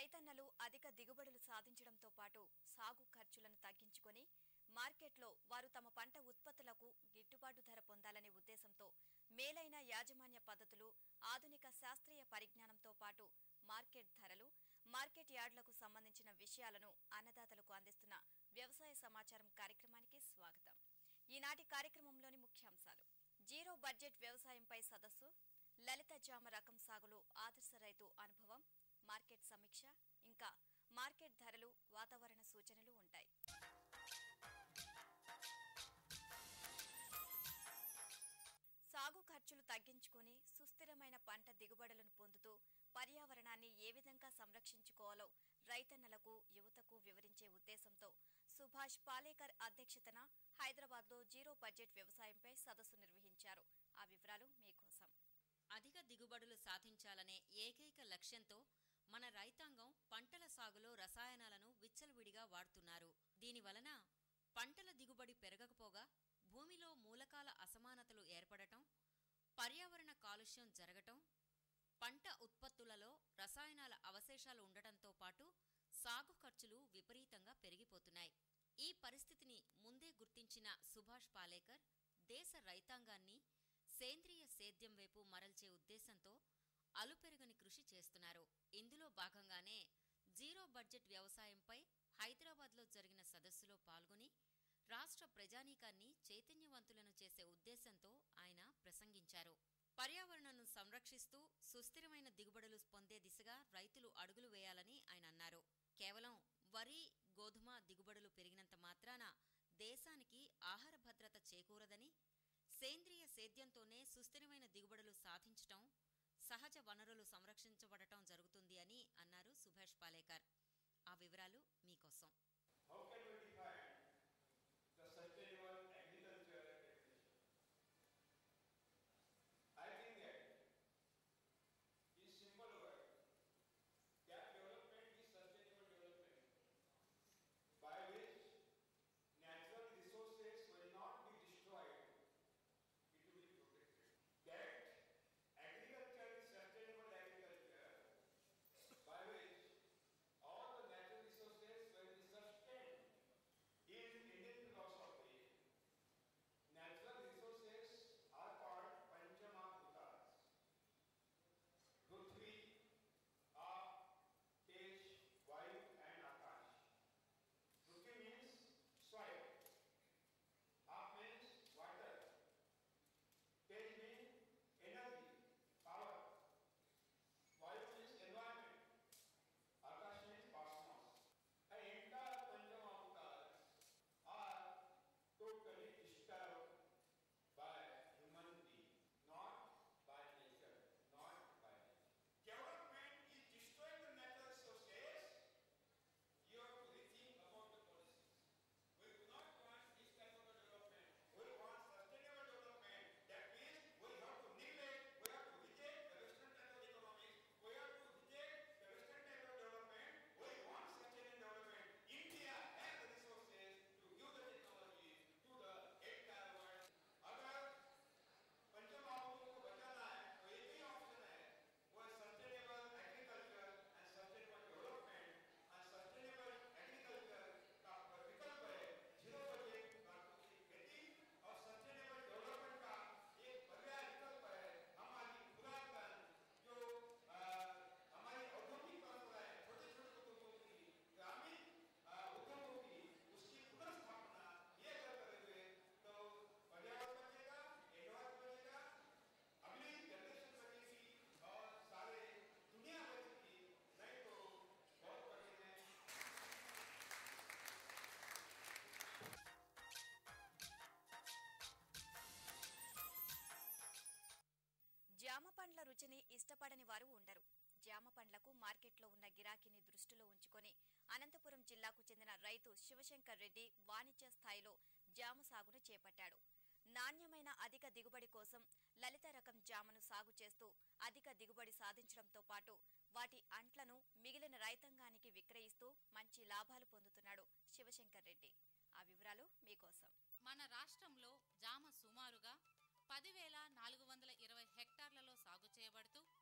రైతన్నలు అధిక దిగుబడులు సాధించడంతో పాటు సాగు ఖర్చులను తగ్గించుకొని మార్కెట్లో వారు తమ పంట ఉత్పత్తులకు గిట్టుబాటు ధర పొందాలనే ఉద్దేశంతో మేలైన యాజమాన్య పద్ధతులు ఆధునిక శాస్త్రీయ పరిజ్ఞానంతో పాటు మార్కెట్ ధరలు మార్కెట్ యార్డులకు సంబంధించిన విషయాలను అన్నదాతలకు అందిస్తున్న వ్యవసాయ సమాచారం కార్యక్రమానికి స్వాగతం ఈనాటి కార్యక్రమంలోని ముఖ్యాంశాలు జీరో బడ్జెట్ వ్యవసాయంపై సదస్సు లలిత జామ రకం సాగులో ఆదర్శ రైతు అనుభవం మార్కెట్ సమీక్ష ఇంకా మార్కెట్ ధరలు వాతావరణ సూచనలు ఉంటాయి సాగు ఖర్చులు తగ్గించుకుని సుస్థిరమైన పంట దిగుబడులను పొందుతూ పర్యావరణాన్ని ఏ విధంగా సంరక్షించుకోవాలో రైతన్నలకు యువతకు వివరించే ఉద్దేశంతో సుభాష్ పాలేకర్ అధ్యక్షతన హైదరాబాద్లో జీరో బడ్జెట్ వ్యవసాయంపై సదస్సు నిర్వహించారు ఆ వివరాలు మీకోసం అధిక దిగుబడులు సాధించాలనే ఏకైక లక్ష్యంతో మన రైతాంగం పంటల సాగులో రసాయనాలను విచ్చలవిడిగా వాడుతున్నారు దీనివలన పంటల దిగుబడి పెరగకపోగా భూమిలో మూలకాల అసమానతలు ఏర్పడటం పర్యావరణ కాలుష్యం జరగటం పంట ఉత్పత్తులలో రసాయనాల అవశేషాలు ఉండటంతో పాటు సాగు ఖర్చులు విపరీతంగా పెరిగిపోతున్నాయి ఈ పరిస్థితిని ముందే గుర్తించిన సుభాష్ పాలేకర్ దేశ రైతాంగాన్ని సేంద్రియ సేద్యం వైపు మరల్చే ఉద్దేశంతో అలుపెరగని కృషి చేస్తున్నారు ఇందులో భాగంగానే జీరో బడ్జెట్ వ్యవసాయంపై హైదరాబాద్లో జరిగిన సదస్సులో పాల్గొని రాష్ట్ర ప్రజానీకాన్ని చైతన్యవంతులను చేసే ఉద్దేశంతో ఆయన ప్రసంగించారు పర్యావరణను సంరక్షిస్తూ సుస్థిరమైన దిగుబడులు పొందే దిశగా రైతులు అడుగులు వేయాలని ఆయన అన్నారు కేవలం వరి గోధుమ దిగుబడులు పెరిగినంత మాత్రాన దేశానికి ఆహార భద్రత చేకూరదని సేంద్రియ సేద్యంతోనే సుస్థిరమైన దిగుబడులు సాధించటం సహజ వనరులు సంరక్షించబడటం జరుగుతుంది అని అన్నారు సుభాష్ పాలేకర్ ఆ వివరాలు మీకోసం How can we define the sustainable agriculture definition? I think that in simple word, that development is sustainable development by which natural resources will not be destroyed, it will be protected. That agriculture is sustainable agriculture by which all the natural resources will be sustained. In Indian philosophy, natural resources are called Panchamakutas. Prithvi, Aap, Tej, Vayu and Akash. Prithvi means soil. Aap means water. Tej means energy, power. Vayu means environment. Akash means cosmos. And entire Panchamakutas are totally disturbed by human being, not by nature, not by nature. Development is destroying the natural resources. You have to rethink about the policies. We do not want this type of a development. We want sustainable development. That means we have to neglect, we have to reject the Western type of economics. We have to reject the Western type of development. We want sustainable development. India has the resources to give the technology to the entire world. अगर पंचमहाभूतों को बचाना है तो एक ही option है वो sustainable agriculture and sustainable development and sustainable agriculture का विकल्प है जीरो बजट प्राकृतिक खेती और सस्टेनेबल डेवलपमेंट का एक पर्याय विकल्प है हमारी पुरातन जो अ, हमारी औद्योगिक परंपरा है छोटे छोटे उद्योगों की ग्रामीण अ, उद्योगों की उसकी पुनर्स्थापना ये कर करेंगे तो पर्यावरण बचेगा एनवायरमेंट बचेगा अगली जनरेशन बचेगी और सारे दुनिया बचेगी नहीं तो बहुत कठिन है జామ పండ్ల రుచిని ఇష్టపడని వారు ఉండరు జామ పండ్లకు మార్కెట్లో ఉన్న గిరాకీని దృష్టిలో ఉంచుకొని అనంతపురం జిల్లాకు చెందిన రైతు శివశంకర్ రెడ్డి వాణిజ్య స్థాయిలో జామ సాగును చేపట్టాడు నాణ్యమైన అధిక దిగుబడి కోసం లలిత రకం జామను సాగు చేస్తూ అధిక దిగుబడి సాధించడంతో పాటు వాటి అంట్లను మిగిలిన రైతాంగానికి విక్రయిస్తూ మంచి లాభాలు పొందుతున్నాడు శివశంకర్ రెడ్డి ఆ వివరాలు మీకోసం మన రాష్ట్రంలో జామ సుమారుగా పదివేల నాలుగు వందల ఇరవై హెక్టార్లలో సాగు చేయబడుతూ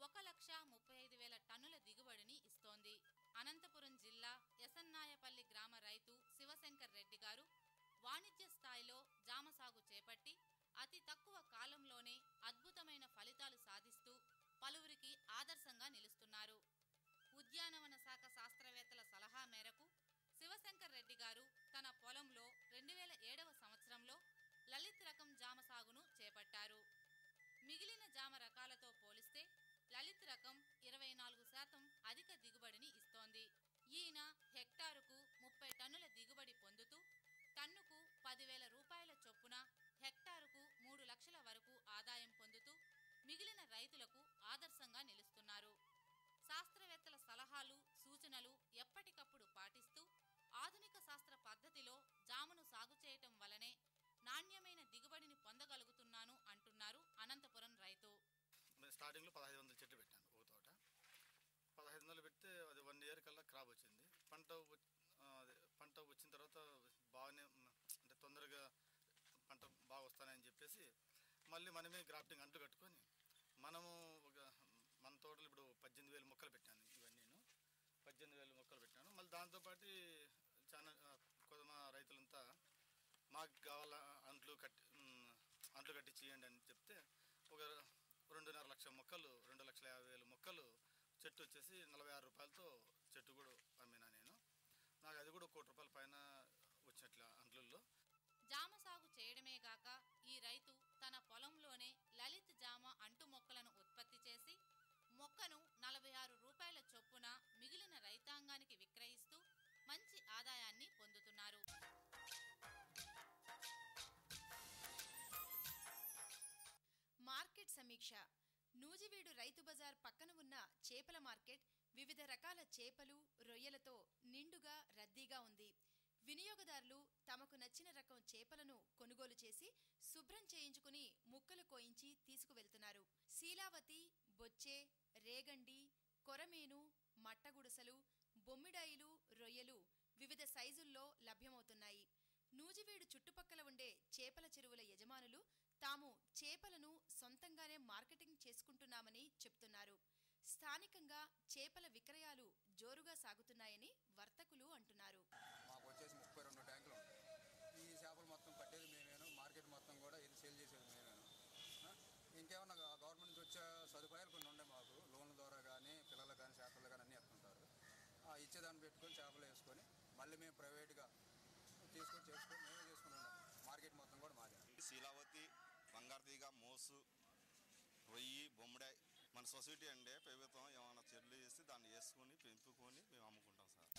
ఒక లక్ష ముప్పై ఐదు వేల టన్నుల దిగుబడిని ఇస్తోంది అనంతపురం జిల్లా ఎసన్నాయపల్లి గ్రామ రైతు శివశంకర్ రెడ్డి గారు వాణిజ్య స్థాయిలో జామ సాగు చేపట్టి అతి తక్కువ కాలంలోనే అద్భుతమైన ఫలితాలు సాధిస్తూ పలువురికి ఆదర్శంగా నిలుస్తున్నారు ఉద్యానవన శాఖ శాస్త్రవేత్తల సలహా మేరకు శివశంకర్ రెడ్డి గారు తన పొలంలో రెండు వేల ఏడవ సంవత్సరంలో లలిత్ రకం జామ సాగును చేపట్టారు మిగిలిన జామ రకాలతో పోలిస్తే లలిత్ రకం ఇరవై నాలుగు శాతం అధిక దిగుబడిని ఇస్తోంది ఈయన హెక్టారుకు ముప్పై టన్నుల దిగుబడి పొందుతూ టన్నుకు పదివేల రూపాయల చొప్పున హెక్టారుకు మూడు లక్షల వరకు ఆదాయం పొందుతూ మిగిలిన రైతులకు ఆదర్శంగా నిలుస్తున్నారు శాస్త్రవేత్తల సలహాలు సూచనలు ఎప్పటికప్పుడు పాటిస్తూ ఆధునిక శాస్త్ర పద్ధతిలో జామును సాగు చేయటం వలనే నాణ్యమైన దిగుబడిని పొందగలుగుతున్నాను అంటున్నారు అనంతపురం రైతు నేను స్టార్టింగ్లో పదహైదు వందల చెట్లు పెట్టాను ఒక తోట పదహైదు వందలు పెడితే అది వన్ ఇయర్ కల్లా క్రాప్ వచ్చింది పంట వచ్- ఆ, అదే పంట వచ్చిన తర్వాత బాగానే మ్, అంటే తొందరగా పంట బాగా వస్తానని చెప్పేసి మళ్ళీ మనమే గ్రాఫ్టింగ్ అంటు కట్టుకొని మనము ఒక మన తోటలు ఇప్పుడు పద్దెనిమిది వేలు మొక్కలు పెట్టాను ఇవన్నీను పద్దెనిమిది వేలు మొక్కలు పెట్టాను మళ్ళీ దాంతోపాటు చాలా ఆ, కొంత రైతులంతా మాకు కావాల అంట్లు కట్టి మ్, అంట్లు కట్టి చేయండి అని చెప్తే ఒక రెండున్నర లక్ష మొక్కలు రెండు లక్షల యాభై వేలు మొక్కలు చెట్టు వచ్చేసి నలభై ఆరు రూపాయలతో చెట్టు కూడా అమ్మినా నేను నాకు అది కూడా కోటి రూపాయల పైన వచ్చినట్ల అంట్లల్లో జామ సాగు చేయడమే గాక ఈ రైతు తన పొలంలోనే లలిత్ జామ అంటు మొక్కలను ఉత్పత్తి చేసి మొక్కను నలభై ఆరు రూపాయల చొప్పున మిగిలిన రైతాంగానికి విక్రయిస్తూ మంచి ఆదాయాన్ని పొందుతున్నారు మార్కెట్ సమీక్ష నూజివీడు రైతు బజార్ పక్కన ఉన్న చేపల మార్కెట్ వివిధ రకాల చేపలు రొయ్యలతో నిండుగా రద్దీగా ఉంది వినియోగదారులు తమకు నచ్చిన రకం చేపలను కొనుగోలు చేసి శుభ్రం చేయించుకుని ముక్కలు కోయించి తీసుకువెళ్తున్నారు శీలావతి బొచ్చె రేగండి కొరమీను మట్టగుడసలు బొమ్మిడాయిలు రొయ్యలు వివిధ సైజుల్లో లభ్యమవుతున్నాయి నూజివీడు చుట్టుపక్కల ఉండే చేపల చెరువుల యజమానులు తాము చేపలను సొంతంగానే మార్కెటింగ్ చేసుకుంటున్నామని చెప్తున్నారు స్థానికంగా చేపల విక్రయాలు జోరుగా సాగుతున్నాయని వర్తకులు అంటున్నారు మాకు వచ్చేసి ముప్పై రెండు ట్యాంకులు ఉంటాయి ఈ చేపలు మొత్తం పట్టేది మేమేను మార్కెట్ మొత్తం కూడా ఇది సేల్ చేసేది మేమేను ఆ? ఇంకేమన్నా గ- గవర్నమెంట్ నుంచి వచ్చే సదుపాయాలు కొన్ని ఉన్నాయి మాకు లోన్ల ద్వారా కానీ పిల్లలకు కానీ చేపలు కానీ అన్నీ ఎత్తుంటారు ఆ ఇచ్చేదాన్ని పెట్టుకొని చేపలు వేసుకొని మళ్ళీ మేము ప్రైవేట్గా తీసుకొని చేసుకొని మేమే చేసుకుని ఉన్నాం మార్కెట్ మొత్తం కూడా మాదే శీలావతి బంగారుతీగ మోసు రొయ్యి బొమ్మడాయి మన సొసైటీ అంటే ప్రభుత్వం ఏమైనా చెర్లు చేసి దాన్ని వేసుకొని పెంపుకొని మేము అమ్ముకుంటాం సార్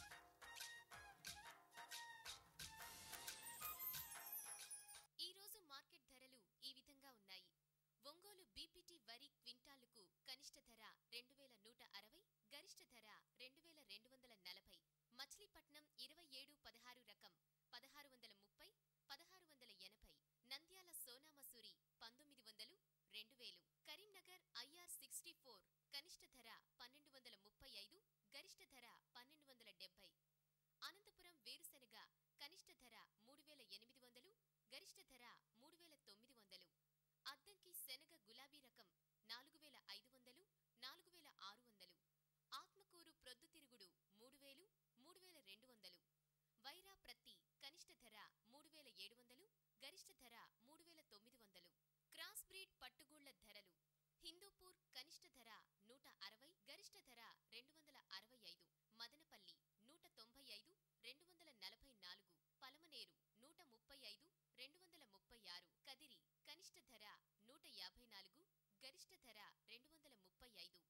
ఈ రోజు మార్కెట్ ధరలు ఈ విధంగా ఉన్నాయి ఒంగోలు బీపీటీ వరి క్వింటాలుకు కనిష్ట ధర రెండు వేల నూట అరవై గరిష్ట ధర రెండు వేల రెండు వందల నలభై మచిలీపట్నం ఇరవై ఏడు పదహారు రకం పదహారు వందల ముప్పై పదహారు వందల ఎనభై నంద్యాల సోనా మసూరి పంతొమ్మిది వందలు రెండు వేలు కరీంనగర్ ఐఆర్ సిక్స్టీ ఫోర్ కనిష్ట ధర పన్నెండు వందల ముప్పై ఐదు గరిష్ట ధర పన్నెండు వందల డెబ్బై అనంతపురం వేరుశెనగ కనిష్ట ధర మూడు వేల ఎనిమిది వందలు గరిష్ట ధర మూడు వేల తొమ్మిది వందలు అద్దంకి శనగ గులాబీ రకం నాలుగు వేల ఐదు వందలు నాలుగు వేల ఆరు వందలు ఆత్మకూరు ప్రొద్దుతిరుగుడు మూడు వేలు మూడు వేల రెండు వందలు వైరా ప్రత్తి కనిష్ట ధర మూడు వేల ఏడు వందలు గరిష్ట ధర మూడు వేల తొమ్మిది వందలు క్రాస్ బ్రీడ్ పట్టుగూళ్ల ధరలు హిందూపూర్ కనిష్ట ధర నూట అరవై గరిష్ట ధర రెండు వందల అరవై ఐదు మదనపల్లి నూట తొంభై ఐదు రెండు వందల నలభై నాలుగు పలమనేరు నూట ముప్పై ఐదు రెండు వందల ముప్పై ఆరు కదిరి కనిష్ట ధర నూట యాభై నాలుగు గరిష్ట ధర రెండు వందల ముప్పై ఐదు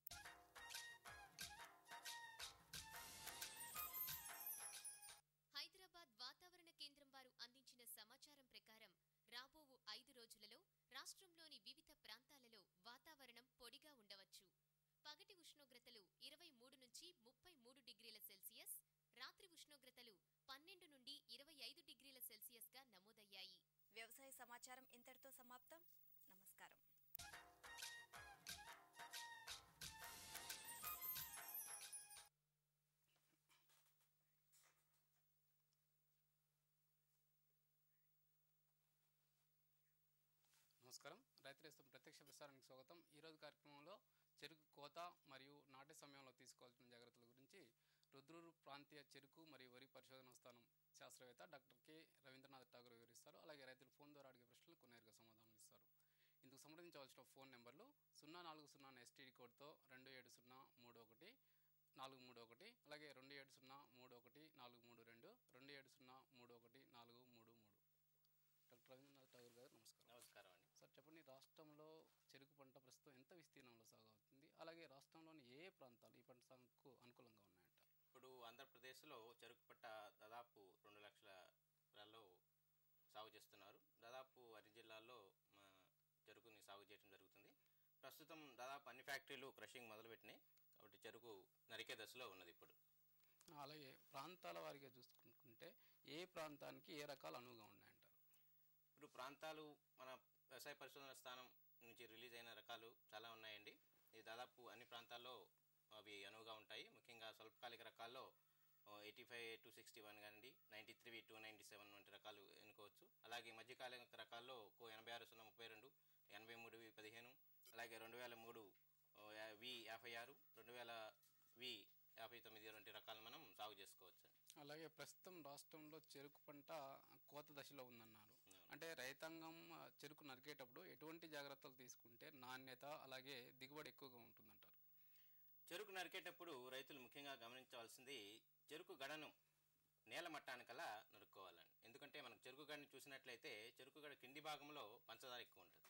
హైదరాబాద్ వాతావరణ కేంద్రం వారు అందించిన సమాచారం ప్రకారం రాబోవు ఐదు రోజులలో రాష్ట్రంలోని వివిధ ప్రాంతాలలో వాతావరణం పొడిగా ఉండవచ్చు పగటి ఉష్ణోగ్రతలు ఇరవై మూడు నుంచి ముప్పై మూడు డిగ్రీల సెల్సియస్ రాత్రి ఉష్ణోగ్రతలు పన్నెండు నుండి ఇరవై ఐదు డిగ్రీల సెల్సియస్గా నమోదయ్యాయి వ్యవసాయ సమాచారం ఇంతటితో సమాప్తం నమస్కారం నమస్కారం రైతు రైతులేస్తాం ప్రత్యక్ష ప్రసారానికి స్వాగతం ఈరోజు కార్యక్రమంలో చెరుకు కోత మరియు నాటే సమయంలో తీసుకోవాల్సిన జాగ్రత్తల గురించి రుద్రూరు ప్రాంతీయ చెరుకు మరియు వరి పరిశోధన స్థానం శాస్త్రవేత్త డాక్టర్ కె రవీంద్రనాథ్ ఠాగూర్ వివరిస్తారు అలాగే రైతులు ఫోన్ ద్వారా అడిగే ప్రశ్నలకు నేరుగా సమాధానాలు ఇస్తారు ఇందుకు సంప్రదించవలసిన ఫోన్ నెంబర్లు సున్నా నాలుగు సున్నా ఎస్టీడీ కోడ్తో రెండు ఏడు సున్నా మూడు ఒకటి నాలుగు మూడు ఒకటి అలాగే రెండు ఏడు సున్నా మూడు ఒకటి నాలుగు మూడు రెండు రెండు ఏడు సున్నా మూడు ఒకటి నాలుగు మూడు మూడు డాక్టర్ రవీంద్రనాథ్ ఠాగూర్ గారు నమస్కారం నమస్కారం అండి సార్ చెప్పండి రాష్ట్రంలో చెరుకు పంట ప్రస్తుతం ఎంత విస్తీర్ణంలో సాగు అవుతుంది అలాగే రాష్ట్రంలోని ఏ ఏ ప్రాంతాలు ఈ పంట సాగుకు అనుకూలంగా ఉన్నాయంట ఇప్పుడు ఆంధ్రప్రదేశ్లో చెరుకు పట్ట దాదాపు రెండు లక్షలలో సాగు చేస్తున్నారు దాదాపు అన్ని జిల్లాల్లో మా చెరుకుని సాగు చేయడం జరుగుతుంది ప్రస్తుతం దాదాపు అన్ని ఫ్యాక్టరీలు క్రషింగ్ మొదలుపెట్టినాయి కాబట్టి చెరుకు నరికే దశలో ఉన్నది ఇప్పుడు అలాగే ప్రాంతాల వారిగా చూసుకుంటే ఏ ప్రాంతానికి ఏ రకాలు అనువుగా ఉన్నాయంటారు ఇప్పుడు ప్రాంతాలు మన వ్యవసాయ పరిశోధన స్థానం నుంచి రిలీజ్ అయిన రకాలు చాలా ఉన్నాయండి ఇది దాదాపు అన్ని ప్రాంతాల్లో అవి అనువుగా ఉంటాయి ముఖ్యంగా స్వల్పకాలిక రకాల్లో eighty five two sixty one కానివ్వండి ninety three two ninety seven వంటి రకాలు ఎన్నుకోవచ్చు అలాగే మధ్యకాలిక రకాల్లో కో ఎనభై ఆరు సున్నా ముప్పై రెండు ఎనభై మూడు వి పదిహేను అలాగే రెండు వేల మూడు ఓ, యా- వి యాభై ఆరు రెండు వేల వి యాభై తొమ్మిది వంటి రకాలు మనం సాగు చేసుకోవచ్చు అలాగే ప్రస్తుతం రాష్ట్రంలో చెరుకు పంట కోత దశలో ఉందన్నారు అంటే రైతాంగం ఆ, చెరుకు నరికేటప్పుడు ఎటువంటి జాగ్రత్తలు తీసుకుంటే నాణ్యత అలాగే దిగుబడి ఎక్కువగా ఉంటుందంటారు చెరుకు నరికేటప్పుడు రైతులు ముఖ్యంగా గమనించవలసింది చెరుకు గడను నేల మట్టానికల్లా నరుక్కోవాలండి ఎందుకంటే మనకు చెరుకు గడని చూసినట్లయితే చెరుకు గడ కింది భాగంలో పంచదార ఎక్కువ ఉంటుంది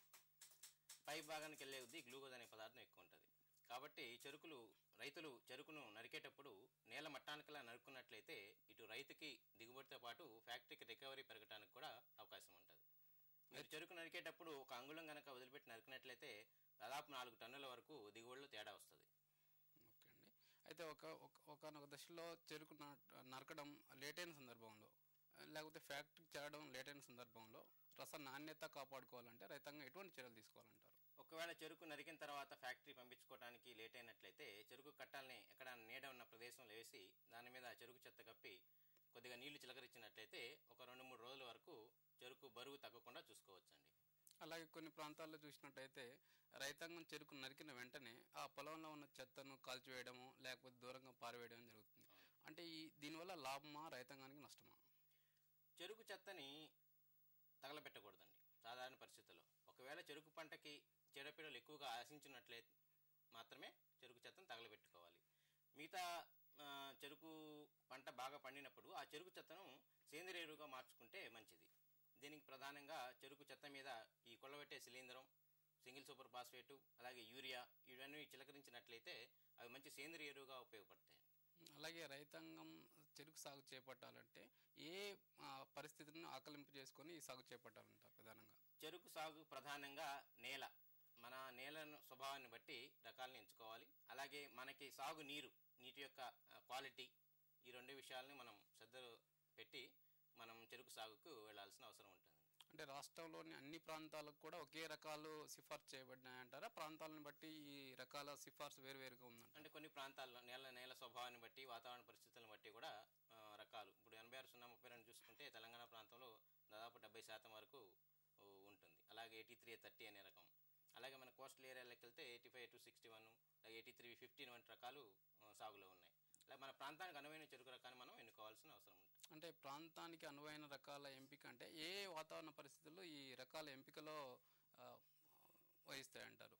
పై భాగానికి వెళ్ళే కొద్దీ గ్లూకోజ్ అనే పదార్థం ఎక్కువ ఉంటుంది కాబట్టి చెరుకులు రైతులు చెరుకును నరికేటప్పుడు నేల మట్టానికల్లా నరుక్కున్నట్లయితే ఇటు రైతుకి దిగుబడితో పాటు ఫ్యాక్టరీకి రికవరీ పెరగడానికి కూడా అవకాశం ఉంటుంది మీరు చెరుకు నరికేటప్పుడు ఒక అంగుళం కనుక వదిలిపెట్టి నరికినట్లయితే దాదాపు నాలుగు టన్నుల వరకు దిగుబడిలో తేడా వస్తుంది ఓకే అండి అయితే ఒక ఒక- ఒకనొక దశలో చెరుకు నాట- నరకడం లేట్ అయిన సందర్భంలో ఆ, లేకపోతే ఫ్యాక్టరీకి చేరడం లేట్ అయిన సందర్భంలో రస నాణ్యత కాపాడుకోవాలంటే రైతాంగం ఎటువంటి చర్యలు తీసుకోవాలంటారు ఒకవేళ చెరుకు నరికిన తర్వాత ఫ్యాక్టరీ పంపించుకోవడానికి లేట్ అయినట్లయితే చెరుకు కట్టాలని ఎక్కడ నీడ ఉన్న ప్రదేశంలో వేసి దాని మీద చెరుకు చెత్త కప్పి కొద్దిగా నీళ్లు చిలకరించినట్లయితే ఒక రెండు మూడు రోజుల వరకు చెరుకు బరువు తగ్గకుండా చూసుకోవచ్చండి అలాగే కొన్ని ప్రాంతాల్లో చూసినట్టయితే రైతాంగం చెరుకు నరికిన వెంటనే ఆ పొలంలో ఉన్న చెత్తను కాల్చివేయడము లేకపోతే దూరంగా పారవేయడం జరుగుతుంది అంటే ఈ దీనివల్ల లాభమా రైతాంగానికి నష్టమా చెరుకు చెత్తని తగలబెట్టకూడదండి సాధారణ పరిస్థితుల్లో ఒకవేళ చెరుకు పంటకి చీడపీడలు ఎక్కువగా ఆశించినట్లయితే మాత్రమే చెరుకు చెత్తను తగలబెట్టుకోవాలి మిగతా ఆ, చెరుకు పంట బాగా పండినప్పుడు ఆ చెరుకు చెత్తను సేంద్రియ ఎరువుగా మార్చుకుంటే మంచిది దీనికి ప్రధానంగా చెరుకు చెత్త మీద ఈ కొల్లబెట్టే శిలీంధ్రం సింగిల్ సూపర్ ఫాస్ఫేటు అలాగే యూరియా ఇవన్నీ చిలకరించినట్లయితే అవి మంచి సేంద్రియ ఎరువుగా ఉపయోగపడతాయి అలాగే రైతాంగం చెరుకు సాగు చేపట్టాలంటే ఏ ఆ, పరిస్థితులను ఆకలింపు చేసుకొని ఈ సాగు చేపట్టాలంటారు ప్రధానంగా చెరుకు సాగు ప్రధానంగా నేల మన నేలను స్వభావాన్ని బట్టి రకాలను ఎంచుకోవాలి అలాగే మనకి సాగు నీరు నీటి యొక్క ఆ, క్వాలిటీ ఈ రెండు విషయాలని మనం శ్రద్ధ పెట్టి మనం చెరుకు సాగుకు వెళ్ళాల్సిన అవసరం ఉంటుంది అంటే రాష్ట్రంలోని అన్ని ప్రాంతాలకు కూడా ఒకే రకాలు సిఫార్సు చేయబడినాయంటారా ప్రాంతాలను బట్టి ఈ రకాల సిఫార్సు వేరువేరుగా ఉందంట అంటే కొన్ని ప్రాంతాల్లో నేల నేల స్వభావాన్ని బట్టి వాతావరణ పరిస్థితులను బట్టి కూడా ఆ, రకాలు ఇప్పుడు ఎనభై ఆరు సున్నా ముప్పై రెండు చూసుకుంటే తెలంగాణ ప్రాంతంలో దాదాపు డెబ్బై శాతం వరకు ఓ, ఉంటుంది అలాగే ఎయిటీ త్రీ థర్టీ అనే రకం అలాగే మన కోస్టల్ ఏరియాలోకి వెళ్తే eighty five two sixty one eighty three fifteen వంటి రకాలు ఆ, సాగులో ఉన్నాయి అలాగే మన ప్రాంతానికి అనువైన చెరుకు రకాన్ని మనం ఎన్నుకోవాల్సిన అవసరం ఉంటుంది అంటే ప్రాంతానికి అనువైన రకాల ఎంపిక అంటే ఏ వాతావరణ పరిస్థితుల్లో ఈ రకాల ఎంపికలో ఆ, వహిస్తాయంటారు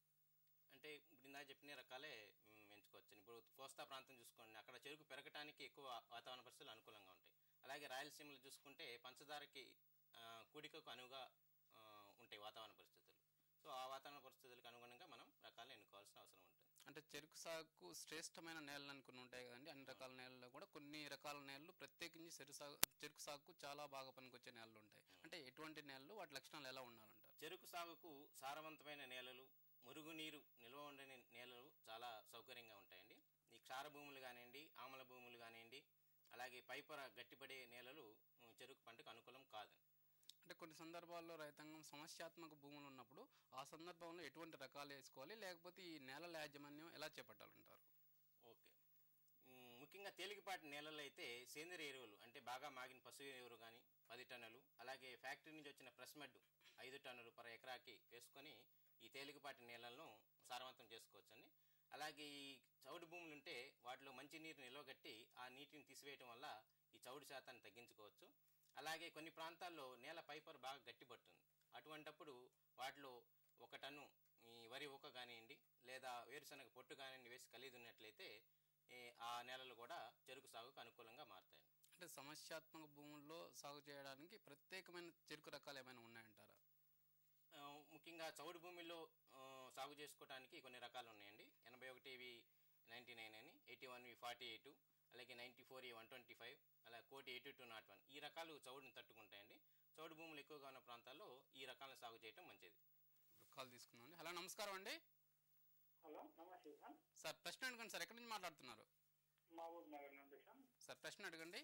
అంటే ఇప్పుడు ఇందాక చెప్పిన రకాలే మ్, ఎంచుకోవచ్చు ఇప్పుడు కోస్తా ప్రాంతం చూసుకోండి అక్కడ చెరుకు పెరగటానికి ఎక్కువ వాతావరణ పరిస్థితులు అనుకూలంగా ఉంటాయి అలాగే రాయలసీమలో చూసుకుంటే పంచదారకి ఆ, కూడికకు అనువుగా ఆ, ఉంటాయి వాతావరణ పరిస్థితులు సో ఆ వాతావరణ పరిస్థితులకు అనుగుణంగా మనం రకాలను ఎన్నుకోవాల్సిన అవసరం ఉంటుంది అంటే చెరుకు సాగుకు శ్రేష్టమైన నేలలు అని కొన్ని ఉంటాయి కదండి అన్ని రకాల నేలల్లో కూడా కొన్ని రకాల నేలలు ప్రత్యేకించి చెరుకు సాగు చెరుకు సాగుకు చాలా బాగా పనికొచ్చే నేలలు ఉంటాయి అంటే ఎటువంటి నేలలు వాటి లక్షణాలు ఎలా ఉండాలంటారు చెరుకు సాగుకు సారవంతమైన నేలలు మురుగునీరు నిల్వ ఉండని నేలలు చాలా సౌకర్యంగా ఉంటాయండి ఈ క్షార భూములు కానివ్వండి ఆమల భూములు కానివ్వండి అలాగే పైపొర గట్టిపడే నేలలు ఉమ్, చెరుకు పంటకు అనుకూలం కాదు అంటే కొన్ని సందర్భాల్లో రైతాంగం సమస్యాత్మక భూములు ఉన్నప్పుడు ఆ సందర్భంలో ఎటువంటి రకాలు వేసుకోవాలి లేకపోతే ఈ నేలల యాజమాన్యం ఎలా చేపట్టాలంటారు ఓకే ఉమ్, ముఖ్యంగా తేలికపాటి నేలల్లో అయితే సేంద్రియ ఎరువులు అంటే బాగా మాగిన పశువు ఎరువు కానీ పది టన్నులు అలాగే ఫ్యాక్టరీ నుంచి వచ్చిన ప్రెస్ మడ్ ఐదు టన్నులు పర్ ఎకరాకి వేసుకొని ఈ తేలికపాటి నీళ్ళను సారవంతం చేసుకోవచ్చండి అలాగే ఈ చౌడు భూములు ఉంటే వాటిలో మంచి నీరు నిల్వగట్టి ఆ నీటిని తీసివేయటం వల్ల ఈ చౌడు శాతాన్ని తగ్గించుకోవచ్చు అలాగే కొన్ని ప్రాంతాల్లో నేల పైపర్ బాగా గట్టిపడుతుంది అటువంటప్పుడు వాటిలో ఒక టన్ను ఈ వరి ఊక కానివ్వండి లేదా వేరుశనగ పొట్టు కానివ్వండి వేసి కలిగి ఉన్నట్లయితే ఏ, ఆ నేలలు కూడా చెరుకు సాగుకు అనుకూలంగా మారుతాయి అంటే సమస్యాత్మక భూముల్లో సాగు చేయడానికి ప్రత్యేకమైన చెరుకు రకాలు ఏమైనా ఉన్నాయంటారా ఆ, ముఖ్యంగా చౌడు భూమిలో ఆ, సాగు చేసుకోవడానికి కొన్ని రకాలు ఉన్నాయండి ఎనభై ఒకటి ఇవి నైంటీ నైన్ అని ఎయిటీ వన్ ఇవి ఫార్టీ ఎయిట్ అలాగే ninety four one twenty five అలా కోటి ఎయిటీ టూ నాట్ వన్ ఈ రకాలు చౌడుని తట్టుకుంటాయండి చౌడు భూములు ఎక్కువగా ఉన్న ప్రాంతాల్లో ఈ రకాలను సాగు చేయటం మంచిది ఇప్పుడు కాల్ తీసుకుందాం హలో నమస్కారం అండి హలో నమస్తే సార్ సార్ ప్రశ్న అడగండి సార్ ఎక్కడి నుంచి మాట్లాడుతున్నారు మహబూబ్ నగర్ నుండి సార్ సార్ ప్రశ్న అడగండి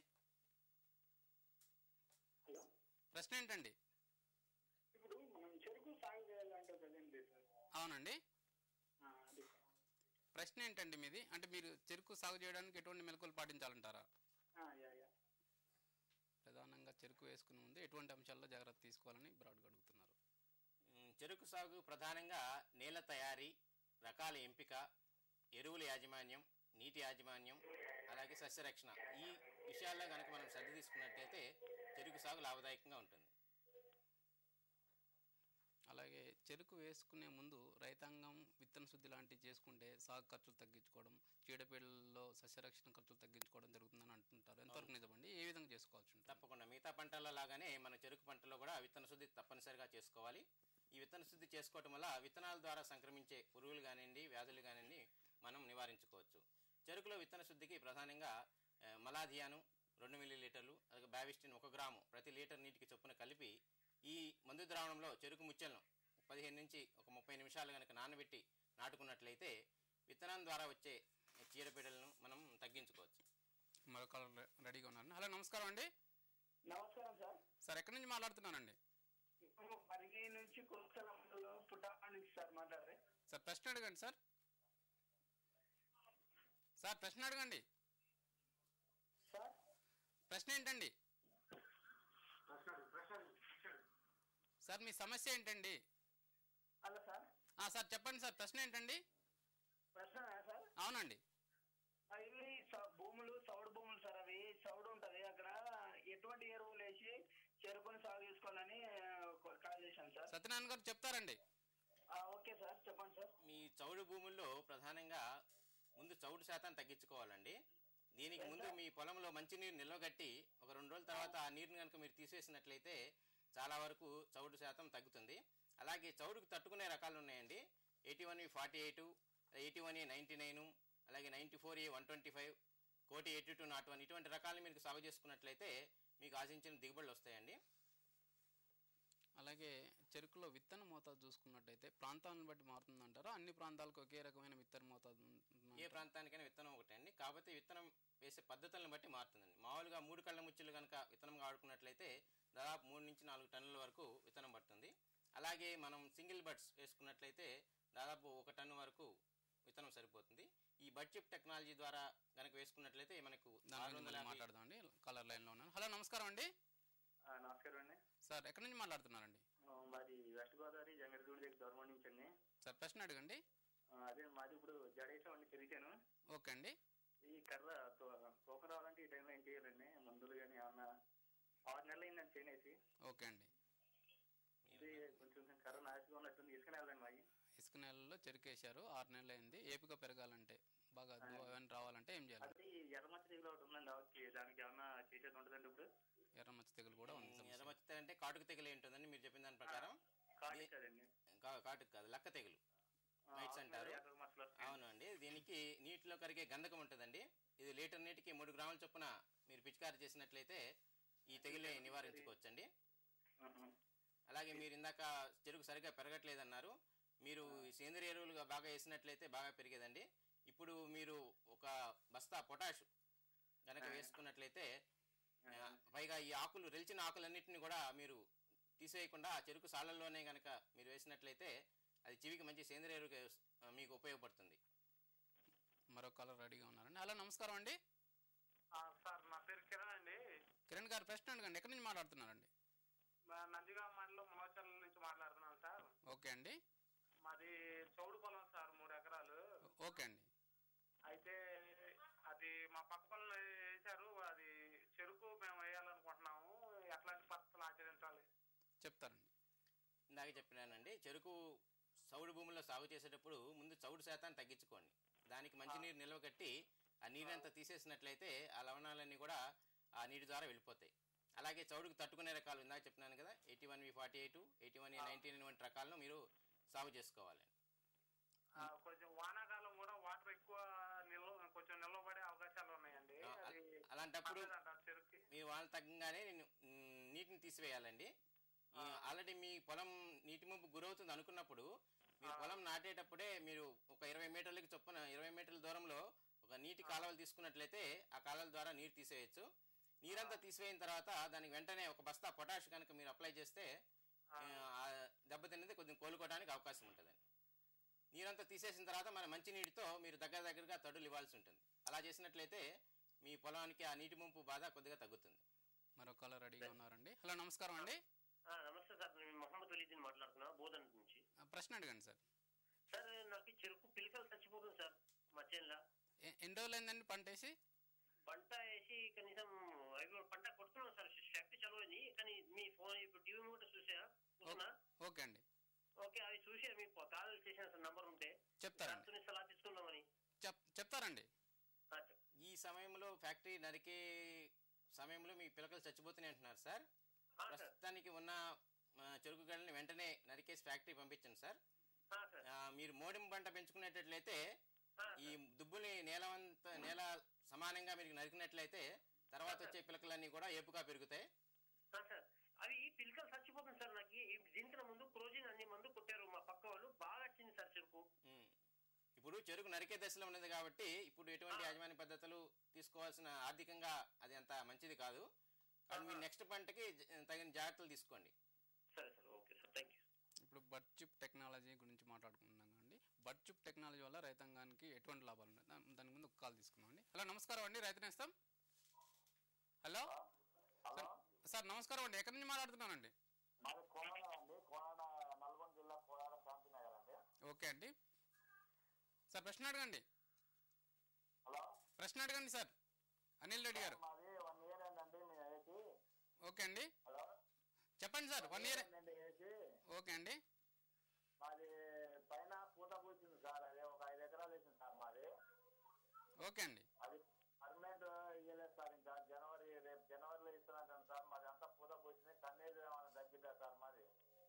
హలో ప్రశ్న ఏంటండి ఇప్పుడు మనం చెరుకు సాగు చేయాలంటే ప్రజెంట్ సార్ అవునండి ఆ, అది సార్ ప్రశ్న ఏంటండి మీది అంటే మీరు చెరుకు సాగు చేయడానికి ఎటువంటి మెలకువలు పాటించాలంటారా ఆ, యా యా ప్రధానంగా చెరుకు వేసుకునే ముందు ఎటువంటి అంశాల్లో జాగ్రత్త తీసుకోవాలని బ్రాడ్గా అడుగుతున్నారు ఉమ్, చెరుకు సాగు ప్రధానంగా నేల తయారీ రకాల ఎంపిక ఎరువుల యాజమాన్యం నీటి యాజమాన్యం అలాగే సస్యరక్షణ ఈ విషయాల్లో కనుక మనం శ్రద్ధ తీసుకున్నట్టయితే చెరుకు సాగు లాభదాయకంగా ఉంటుంది అలాగే చెరుకు వేసుకునే ముందు రైతాంగం విత్తన శుద్ధి లాంటివి చేసుకుంటే సాగు ఖర్చులు తగ్గించుకోవడం చీడపీడలలో సస్యరక్షణ ఖర్చులు తగ్గించుకోవడం జరుగుతుందని అంటుంటారు ఎంతవరకు నిజమండి ఏ విధంగా చేసుకోవాల్సి ఉంటుంది తప్పకుండా మిగతా పంటల లాగానే మన చెరుకు పంటలో కూడా విత్తన శుద్ధి తప్పనిసరిగా చేసుకోవాలి ఈ విత్తన శుద్ధి చేసుకోవటం వల్ల విత్తనాల ద్వారా సంక్రమించే పురుగులు కానివ్వండి వ్యాధులు కానివ్వండి మనం నివారించుకోవచ్చు చెరుకులో విత్తన శుద్ధికి ప్రధానంగా ఆ, మలాథియాను రెండు మిల్లీ లీటర్లు అలాగే బ్యావిస్టిన్ ఒక గ్రాము ప్రతి లీటర్ నీటికి చొప్పున కలిపి ఈ మందు ద్రావణంలో చెరుకు ముచ్చలను పదిహేను నుంచి ఒక ముప్పై నిమిషాలు కనుక నానబెట్టి నాటుకున్నట్లయితే విత్తనం ద్వారా వచ్చే చీడపీడలను మనం తగ్గించుకోవచ్చు మరొక రెడీగా ఉన్నారండి హలో నమస్కారం అండి నమస్కారం సార్ సార్ ఎక్కడి నుంచి మాట్లాడుతున్నానండి ఇప్పుడు పరిగి నుంచి కొత్తల మండలం పుట్టా నుంచి సార్ మాట్లాడరే సార్ ప్రశ్న అడగండి సార్ సార్ ప్రశ్న అడగండి సార్ ప్రశ్న ఏంటండి సార్ మీ సమస్య ఏంటండి హలో సార్ ఆ, సార్ చెప్పండి సార్ ప్రశ్న ఏంటండి ప్రశ్న సార్ అవునండి ఆ, ఇవి స- భూములు చౌడు భూములు సార్ అవి చౌడు ఉంటది అక్కడ ఎటువంటి ఎరువులు వేసి చెరుకుని సాగు చేసుకోవాలని ఆ, కాల్ చేశాను సార్ సత్యనారాయణ గారు చెప్తారండి ఆ, ఓకే సార్ చెప్పండి సార్ మీ చౌడు భూముల్లో ప్రధానంగా ముందు చౌడు శాతం తగ్గించుకోవాలండి దీనికి ముందు మీ పొలంలో మంచినీరు నిల్వగట్టి ఒక రెండు రోజుల తర్వాత ఆ నీరుని కనుక మీరు తీసేసినట్లయితే చాలా వరకు చౌడు శాతం తగ్గుతుంది అలాగే చౌడుకు తట్టుకునే రకాలు ఉన్నాయండి eighty one forty eight eighty one ninety nine అలాగే ninety four A one twenty five కోటి ఎయిటీ టూ నాట్ వన్ ఇటువంటి రకాలను మీరు సాగు చేసుకున్నట్లయితే మీకు ఆశించిన దిగుబడులు వస్తాయండి అలాగే చెరుకులో విత్తన మోతాదు చూసుకున్నట్టయితే ప్రాంతాలను బట్టి మారుతుందంటారా అన్ని ప్రాంతాలకు ఒకే రకమైన విత్తన మోతాదు ఉంటుందా? ఏ ప్రాంతానికైనా విత్తనం ఒకటే అండి కాకపోతే విత్తనం వేసే పద్ధతులను బట్టి మారుతుందండి మామూలుగా మూడు కళ్ళ ముచ్చులు కనుక విత్తనంగా ఆడుకున్నట్లయితే దాదాపు మూడు నుంచి నాలుగు టన్నుల వరకు విత్తనం పడుతుంది అలాగే మనం సింగిల్ బడ్స్ వేసుకున్నట్లయితే దాదాపు ఒక టన్ను వరకు విత్తనం సరిపోతుంది ఈ బడ్చిప్ టెక్నాలజీ ద్వారా కనుక వేసుకున్నట్లయితే మనకు దాని ఆరు గురించి వందల మళ్ళీ యాభై మాట్లాడదామండి కలర్ లైన్లో ఉన్నాను హలో నమస్కారం అండి నమస్కారం అండి సార్ ఎక్కడి నుంచి మాట్లాడుతున్నారండి మాది వెస్ట్ గోదావరి జంగరగూడి దగ్గర గవర్నమెంట్ నుంచి అండి సార్ ప్రశ్న అడగండి ఆ, అదే మాది ఇప్పుడు జడేసామండి తిరిగాను ఓకే అండి ఈ కర్ర తో- తూకం రావాలంటే ఈ టైంలో ఏం చేయాలండి మందులు కానీ ఏమన్నా ఆరు నెలలు అయిందండి చేనేసి ఓకే అండి ఇది కొంచెం కర్ర నాశగా ఉన్నట్టుంది ఇసుకనే వెళ్ళండి మాది ఇసుక నెలల్లో చెరుకేశారు ఆరు నెలలు అయింది ఏపుగా పెరగాలంటే బాగా దువ్వ అవన్నీ రావాలంటే ఏం చేయాలి అది ఈ ఎర్రమచ్చ తెగులు ఒకటి ఉందండి ఆవిడకి దానికి ఏమన్నా చేసేది ఉంటుందండి ఇప్పుడు ఎర్రమచ్చ తెగులు కూడా ఉంది సమస్య. ఎర్రమచ్చ తెగులు అంటే కాటుకు తెగులు ఉంటుందండి మీరు చెప్పిన దాని ప్రకారం కాదు ఇది- కదండి కా- కాటుకు కాదు లక్క తెగులు ఆ, మైట్స్ అవును, అంటారు ఎర్ర మచ్చలు వస్తాయి. అవునండి దీనికి నీటిలో కరిగే గంధకం ఉంటుందండి ఇది లీటర్ నీటికి మూడు గ్రాముల చొప్పున మీరు పిచికారి చేసినట్లయితే ఈ తెగుల్ని నివారించుకోవచ్చండి ఆహా. అలాగే మీరు ఇందాక చెరుకు సరిగ్గా పెరగట్లేదన్నారు మీరు ఈ సేంద్రియ ఎరువులుగా బాగా వేసినట్లయితే బాగా పెరిగేదండి ఇప్పుడు మీరు ఒక బస్తా పొటాష్ గనక ఆ. వేసుకున్నట్లయితే ఆ, పైగా ఈ ఆకులు రెలిచిన ఆకులన్నింటినీ కూడా మీరు తీసేయకుండా ఆ చెరుకు సాలల్లోనే గనక మీరు వేసినట్లయితే అది చెవికి మంచి సేంద్రియ ఎరువుగా ఆ, మీకు ఉపయోగపడుతుంది మరో కలర్ రెడీగా ఉన్నారండి హలో నమస్కారం అండి సార్ నా పేరు కిరణ్ అండి కిరణ్ గారు ప్రశ్న అడగండి ఎక్కడి నుంచి మాట్లాడుతున్నారండి నందిగామ మండలం మోచర్ల నుంచి మాట్లాడుతున్నాను సార్ ఓకే అండి మాది చౌడు పొలం సార్ మూడు ఎకరాలు ఓకే అండి అయితే అది మా పక్క పొలంలో వేశారు అది చెరుకు మేము వేయాలనుకుంటున్నాము ఎట్లాంటి పద్ధతులు ఆచరించాలి చెప్తారండి ఇందాక చెప్పినానండి చెరుకు చౌడు భూముల్లో సాగు చేసేటప్పుడు ముందు చౌడు శాతాన్ని తగ్గించుకోండి దానికి మంచినీరు నిల్వ కట్టి ఆ నీరంతా తీసేసినట్లయితే ఆ లవణాలన్నీ కూడా ఆ నీటి ద్వారా వెళ్ళిపోతాయి అలాగే చౌడుకు తట్టుకునే రకాలు ఇందాక చెప్పినాను కదా eighty one V forty eight eighty one nineteen వంటి రకాలను మీరు సాగు చేసుకోవాలి ఆ, కొంచెం వానాకాలం కూడా వాటర్ ఎక్కువ నిల్వ కొంచెం నిల్వబడే అవకాశాలు ఉన్నాయండి ఆ, అది అలాంటప్పుడు పర్లేదంటారు చెరుకుకి మీ వాళ్ళు తగ్గంగానే నేను మ్, నీటిని తీసివేయాలండి ఈ ఆల్రెడీ మీ పొలం నీటి ముంపు గురవుతుంది అనుకున్నప్పుడు మీరు పొలం నాటేటప్పుడే మీరు ఒక ఇరవై మీటర్లకి చొప్పున ఇరవై మీటర్ల దూరంలో ఒక నీటి కాలువలు తీసుకున్నట్లయితే ఆ కాలువల ద్వారా నీరు తీసేయచ్చు నీరంతా తీసివేయిన తర్వాత దానికి వెంటనే ఒక బస్తా పొటాష్ కనుక మీరు అప్లై చేస్తే ఆ, ఆ దెబ్బతిన్నది కొంచెం కోలుకోవడానికి అవకాశం ఉంటుందండి నీరంతా తీసేసిన తర్వాత మన మంచి నీటితో మీరు దగ్గర దగ్గరగా తడులు ఇవ్వాల్సి ఉంటుంది అలా చేసినట్లయితే మీ పొలానికి ఆ నీటి ముంపు బాధ కొద్దిగా తగ్గుతుంది మరో కాలర్ రెడీగా ఉన్నారండి హలో నమస్కారం అండి నమస్తే సార్ నేను మహమ్మద్ వలీదీన్ మాట్లాడుతున్నా బోధన్ నుంచి ఆ, ప్రశ్న అడగండి సార్ సార్ నాకు ఈ చెరుకు పిలకలు చచ్చిపోతుంది సార్ మా చేనులో ఎ- ఎన్ని రోజులు అయిందండి పంట వేసి పంట వేసి కనీసం అవి పంట కొడుతున్నాం సార్ ఫ్యాక్టరీ చలవని కానీ మీ ఫోన్ ఇప్పుడు టీవీ కూడా చూసా చూసినా ఓకే అండి ఓకే అవి చూసి మీకు కాల్ చేసిన సార్ నంబర్ ఉంటే చెప్తారండి దాంతోనే సలహా తీసుకుందామని చెప్ చెప్తారండి ఆ, చెప్ప- ఈ సమయంలో ఫ్యాక్టరీ నరికే సమయంలో మీ పిలకలు చచ్చిపోతున్నాయి అంటున్నారు సార్ ప్రస్తుతానికి ఉన్న ఆ, చెరుకు గడని వెంటనే నరికేసి ఫ్యాక్టరీ పంపించండి సార్ ఆ, మీరు మోడిం పంట పెంచుకునేటట్లయితే ఈ దుబ్బుని నేలవంత నేల సమానంగా మీరు నరికినట్లయితే తర్వాత వచ్చే పిలకలన్నీ కూడా ఏపుగా పెరుగుతాయి ఆ, సార్ అవి పిలకలు చచ్చిపోతుంది సార్ నాకు ఈ- దీనికన్నా ముందు క్రోజిన్ అన్ని మందు కొట్టారు మా పక్క వాళ్ళు బాగా వచ్చింది సార్ చెరుకు ఉమ్. ఇప్పుడు చెరుకు నరికే దశలో ఉన్నది కాబట్టి ఇప్పుడు ఎటువంటి యాజమాన్య పద్ధతులు తీసుకోవాల్సిన ఆర్థికంగా అది అంత మంచిది కాదు కానీ మీరు నెక్స్ట్ పంటకి జ- తగిన జాగ్రత్తలు తీసుకోండి సరే sir okay sir thank you ఇప్పుడు బడ్ చిప్ టెక్నాలజీ గురించి మాట్లాడుకుంటున్నాం అండి బడ్ చిప్ టెక్నాలజీ వల్ల రైతాంగానికి ఎటువంటి లాభాలు ఉన్నాయి దా- దాని ముందు ఒక కాల్ తీసుకున్నాం అండి హలో నమస్కారం అండి రైతు నేస్తం హలో సార్- సార్ నమస్కారం అండి ఎక్కడి నుంచి మాట్లాడుతున్నానండి మాది కోలాడ అండి కోలాడ నల్గొండ జిల్లా కోలాడ శాంతి నగర్ అండి ఓకే అండి సార్ ప్రశ్న అడగండి హలో ప్రశ్న అడగండి సార్ అనిల్ రెడ్డి గారు మాది వన్ ఇయర్ అయిందండి మేము వేసి ఓకే అండి హలో చెప్పండి సార్ వన్ ఇయర్ అయిందండి వేసి ఓకే అండి మాది పైన పూత పూసింది సార్ అది ఒక ఐదు ఎకరాలు వేసింది సార్ మాది ఓకే అండి అది పర్మనెంట్ ఇవ్వలేదు సార్ ఇంకా జనవరి రేపు జనవరిలో ఇస్తున్నాను సార్ మాది అంతా పూత పూసింది కన్నీరు ఏమైనా తగ్గిద్దా సార్ మాది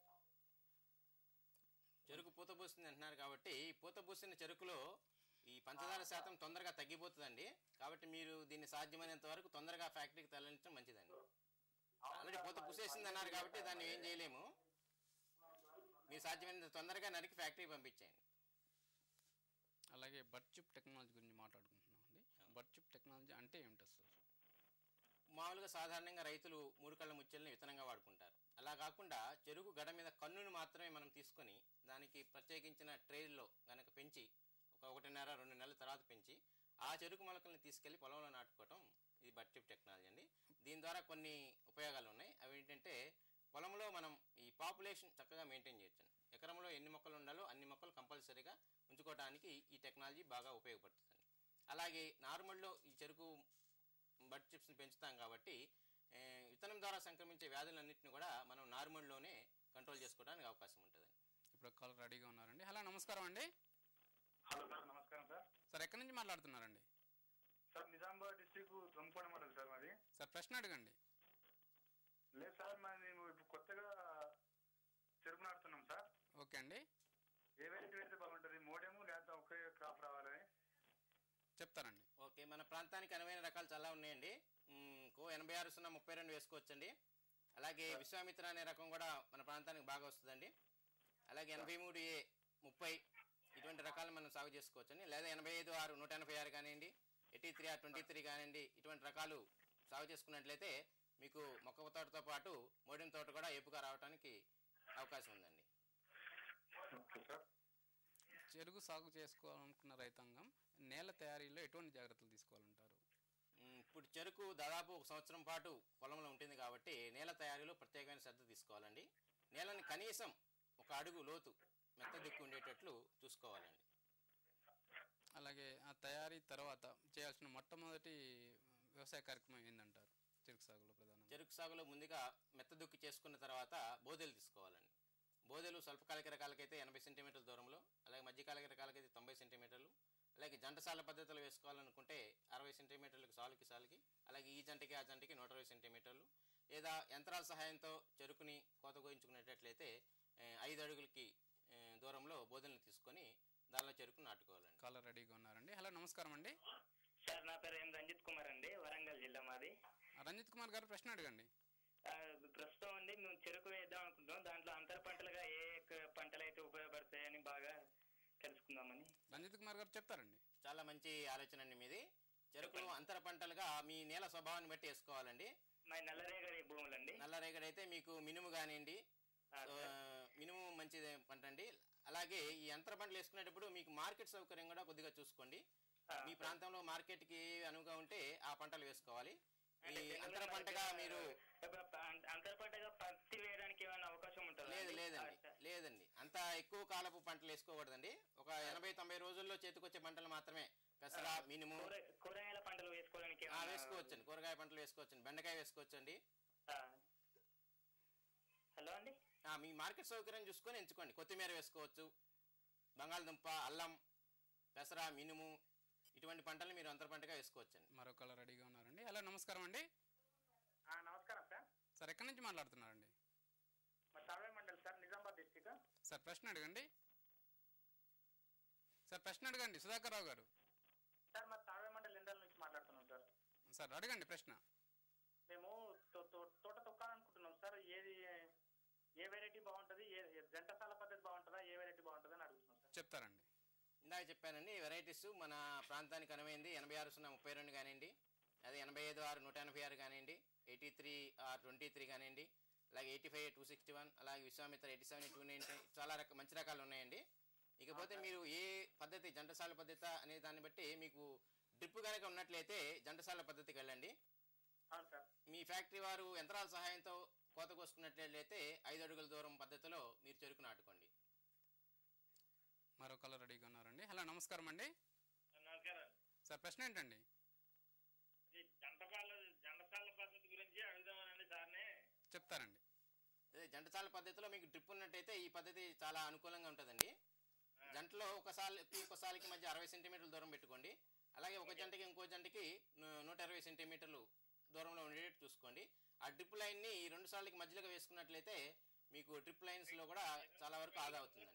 చెరుకు పూత పూస్తుంది అంటున్నారు కాబట్టి ఈ పూత పూసిన చెరుకులో ఈ పంచదార శాతం తొందరగా తగ్గిపోతుందండి కాబట్టి మీరు దీన్ని సాధ్యమైనంత వరకు తొందరగా ఫ్యాక్టరీకి తరలించడం మంచిదండి ఆల్రెడీ పూత పూసేసింది అన్నారు కాబట్టి దాన్ని ఏం చేయలేము మీరు సాధ్యమైనంత తొందరగా నరికి ఫ్యాక్టరీకి పంపించేయండి అలాగే బడ్ చిప్ టెక్నాలజీ గురించి మాట్లాడుకుంటున్నాం అండి బడ్ చిప్ టెక్నాలజీ అంటే ఏమిటి సార్ మామూలుగా సాధారణంగా రైతులు మూడు కళ్ళ ముచ్చల్ని విత్తనంగా వాడుకుంటారు అలా కాకుండా చెరుకు గడ మీద కన్నును మాత్రమే మనం తీసుకొని దానికి ప్రత్యేకించిన ట్రేల్లో గనక పెంచి ఒక ఒకటిన్నర రెండు నెలల తర్వాత పెంచి ఆ చెరుకు మొలకల్ని తీసుకెళ్లి పొలంలో నాటుకోవటం ఇది బట్టిప్ టెక్నాలజీ అండి దీని ద్వారా కొన్ని ఉపయోగాలు ఉన్నాయి అవి ఏంటంటే పొలంలో మనం ఈ పాపులేషన్ చక్కగా మెయింటైన్ చేయొచ్చు ఎకరంలో ఎన్ని మొక్కలు ఉండాలో అన్ని మొక్కలు కంపల్సరీగా ఉంచుకోవడానికి ఈ టెక్నాలజీ బాగా ఉపయోగపడుతుంది అలాగే నార్మల్లో ఈ చెరుకు బడ్ చిప్స్ని పెంచుతాం కాబట్టి ఏ, విత్తనం ద్వారా సంక్రమించే వ్యాధులన్నింటిని కూడా మనం నార్మల్లోనే కంట్రోల్ చేసుకోవడానికి అవకాశం ఉంటుంది ఇప్పుడు కాల్ రెడీగా ఉన్నారండి హలో నమస్కారం అండి హలో సార్ నమస్కారం సార్ సార్ ఎక్కడి నుంచి మాట్లాడుతున్నారండి సార్ నిజామాబాద్ డిస్టిక్ దొంగపాడ మండలం సార్ మాది సార్ ప్రశ్న అడగండి లేదు సార్ మరి మేము ఇప్పుడు కొత్తగా చెరుకు నాటుతున్నాం సార్ ఓకే అండి ఏ వెరైటీ అయితే బాగుంటుంది మోడేమో లేదా ఒకే క్రాప్ రావాలని చెప్తానండి ఓకే మన ప్రాంతానికి అనువైన రకాలు చాలా ఉన్నాయండి మ్, కో ఎనభై ఆరు సున్నా ముప్పై రెండు వేసుకోవచ్చండి అలాగే విశ్వామిత్ర అనే రకం కూడా మన ప్రాంతానికి బాగా వస్తుందండి అలాగే ఎనభై మూడు ఏ ముప్పై ఇటువంటి రకాలు మనం సాగు చేసుకోవచ్చండి లేదా ఎనభై ఐదు ఆరు నూట ఎనభై ఆరు కానివ్వండి eighty three R twenty three కానివ్వండి ఇటువంటి రకాలు సాగు చేసుకున్నట్లయితే మీకు మొక్క తోటతో పాటు మోడిన తోట కూడా ఏపుగా రావడానికి అవకాశం ఉందండి చెరుకు సాగు చేసుకోవాలనుకున్న రైతాంగం నేల తయారీలో ఎటువంటి జాగ్రత్తలు తీసుకోవాలంటారు మ్, ఇప్పుడు చెరుకు దాదాపు ఒక సంవత్సరం పాటు పొలంలో ఉంటుంది కాబట్టి నేల తయారీలో ప్రత్యేకమైన శ్రద్ధ తీసుకోవాలండి నేలని కనీసం ఒక అడుగు లోతు మెత్త దిక్కు ఉండేటట్లు చూసుకోవాలండి అలాగే ఆ తయారీ తర్వాత చేయాల్సిన మొట్టమొదటి వ్యవసాయ కార్యక్రమం ఏందంటారు చెరుకు సాగులో ప్రధానంగా చెరుకు సాగులో ముందుగా మెత్త దుక్కి చేసుకున్న తర్వాత బోదెలు తీసుకోవాలండి బోదెలు స్వల్పకాలిక రకాలకైతే ఎనభై సెంటీమీటర్ల దూరంలో అలాగే మధ్యకాలిక రకాలకైతే తొంభై సెంటీమీటర్లు అలాగే జంటసాల పద్ధతిలో వేసుకోవాలనుకుంటే అరవై సెంటీమీటర్లకు సాలుకి సాలుకి అలాగే ఈ జంటకి ఆ జంటకి నూట అరవై సెంటీమీటర్లు లేదా యంత్రాల సహాయంతో చెరుకుని కోత కోయించుకునేటట్లయితే ఏ, ఐదు అడుగులకి ఏ, దూరంలో బోదెలను తీసుకొని దానిలో చెరుకు నాటుకోవాలండి కాలర్ రెడీగా ఉన్నారండి హలో నమస్కారం అండి సార్ నా పేరు ఎం రంజిత్ కుమార్ అండి వరంగల్ జిల్లా మాది ఆ, రంజిత్ కుమార్ గారు ప్రశ్న అడగండి ఆ, ప్రస్తుతం అండి మేము చెరుకు వేద్దాం అనుకుంటున్నాం దాంట్లో అంతర పంటలుగా ఏ ఏ పంటలు అయితే ఉపయోగపడతాయని బాగా తెలుసుకుందామని రంజిత్ కుమార్ గారు చెప్తారండి చాలా మంచి ఆలోచన అండి మీది చెరుకులు అంతర పంటలుగా మీ నేల స్వభావాన్ని బట్టి వేసుకోవాలండి మా నల్లరేగడి భూములండి నల్లరేగడి అయితే మీకు మినుము కానివ్వండి ఆ, ఆ, మినుము మంచిది పంట అండి అలాగే ఈ అంతర పంటలు వేసుకునేటప్పుడు మీకు మార్కెట్ సౌకర్యం కూడా కొద్దిగా చూసుకోండి మీ ప్రాంతంలో మార్కెట్ కి అనువుగా ఉంటే ఆ పంటలు వేసుకోవాలి ఈ అంతర పంటగా మీరు అంతర పంటగా పత్తి వేయడానికి ఏమైనా అవకాశం ఉంటుందా లేదు అండి? లేదండి ఆ, లేదండి అంత ఎక్కువ కాలపు పంటలు వేసుకోకూడదండి ఒక ఎనభై తొంభై రోజుల్లో చేతికొచ్చే పంటలు మాత్రమే పెసర మినుము కూర- కూరగాయల పంటలు వేసుకోవడానికి ఆ, ఏమైనా- వేసుకోవచ్చండి కూరగాయ పంటలు వేసుకోవచ్చండి బెండకాయ వేసుకోవచ్చండి ఆ. హలో అండి ఆ, మీ మార్కెట్ సౌకర్యం చూసుకొని ఎంచుకోండి కొత్తిమీర వేసుకోవచ్చు బంగాళదుంప అల్లం పెసర మినుము ఇటువంటి పంటలు మీరు అంతర పంటగా వేసుకోవచ్చండి మరో కాలర్ రెడీగా ఉన్నారండి హలో నమస్కారం అండి నమస్కారం సార్ సార్ ఎక్కడి నుంచి మాట్లాడుతున్నారండి మా సర్వే mandal sir Nizamabad district sir ప్రశ్న అడగండి సార్ ప్రశ్న అడగండి సుధాకర్ రావు గారు సార్ మా సర్వే మండల్ ఇండల్ నుంచి మాట్లాడుతున్నాం సార్ సార్ అడగండి ప్రశ్న మేము తో- తో- తోట తొక్కాలనుకుంటున్నాం సార్ ఏది ఏ వెరైటీ బాగుంటుంది ఏ ఏ జంటసాల పద్ధతి బాగుంటుందా ఏ వెరైటీ బాగుంటుందా అని అడుగుతున్నాం సార్ చెప్తారండి ఇందాక చెప్పానండి వెరైటీస్ మన ప్రాంతానికి అనువైంది ఎనభై ఆరు సున్నా ముప్పై రెండు కానివ్వండి అదే ఎనభై ఐదు ఆరు నూట ఎనభై ఆరు కానివ్వండి eighty three R twenty three కానివ్వండి అలాగే eighty five two sixty one అలాగే Vishwamitra eighty seven two ninety చాలా రక మంచి రకాలు ఉన్నాయండి ఇకపోతే మీరు ఏ పద్ధతి జంటసాల పద్ధతి అనే దాన్ని బట్టి మీకు డ్రిప్ కనుక ఉన్నట్లయితే జంటసాల పద్ధతికి వెళ్ళండి అవును సార్ మీ ఫ్యాక్టరీ వారు యంత్రాల సహాయంతో కోత కోసుకున్నట్లయితే ఐదు అడుగుల దూరం పద్ధతిలో మీరు చెరుకు నాటుకోండి మరో కాలర్ రెడీగా ఉన్నారండి హలో నమస్కారం అండి నమస్కారం సార్ ప్రశ్న ఏంటండి ఇది జంటపాల జంటసాల పద్ధతి గురించి అడుగుదామనండి సార్ని చెప్తారండి అదే జంటసాల పద్ధతిలో మీకు డ్రిప్ ఉన్నట్టయితే ఈ పద్ధతి చాలా అనుకూలంగా ఉంటుందండి జంటలో ఒకసారికి ఒకసారికి మధ్య అరవై సెంటీమీటర్ల దూరం పెట్టుకోండి అలాగే ఒక జంటకి ఇంకో జంటకి ను- నూట ఇరవై సెంటీమీటర్లు దూరంలో ఉండేటట్టు చూసుకోండి ఆ డ్రిప్ లైన్ని ఈ రెండు సార్లకి మధ్యలోకి వేసుకున్నట్లయితే మీకు డ్రిప్ లైన్స్లో కూడా చాలా వరకు ఆదా అవుతుందండి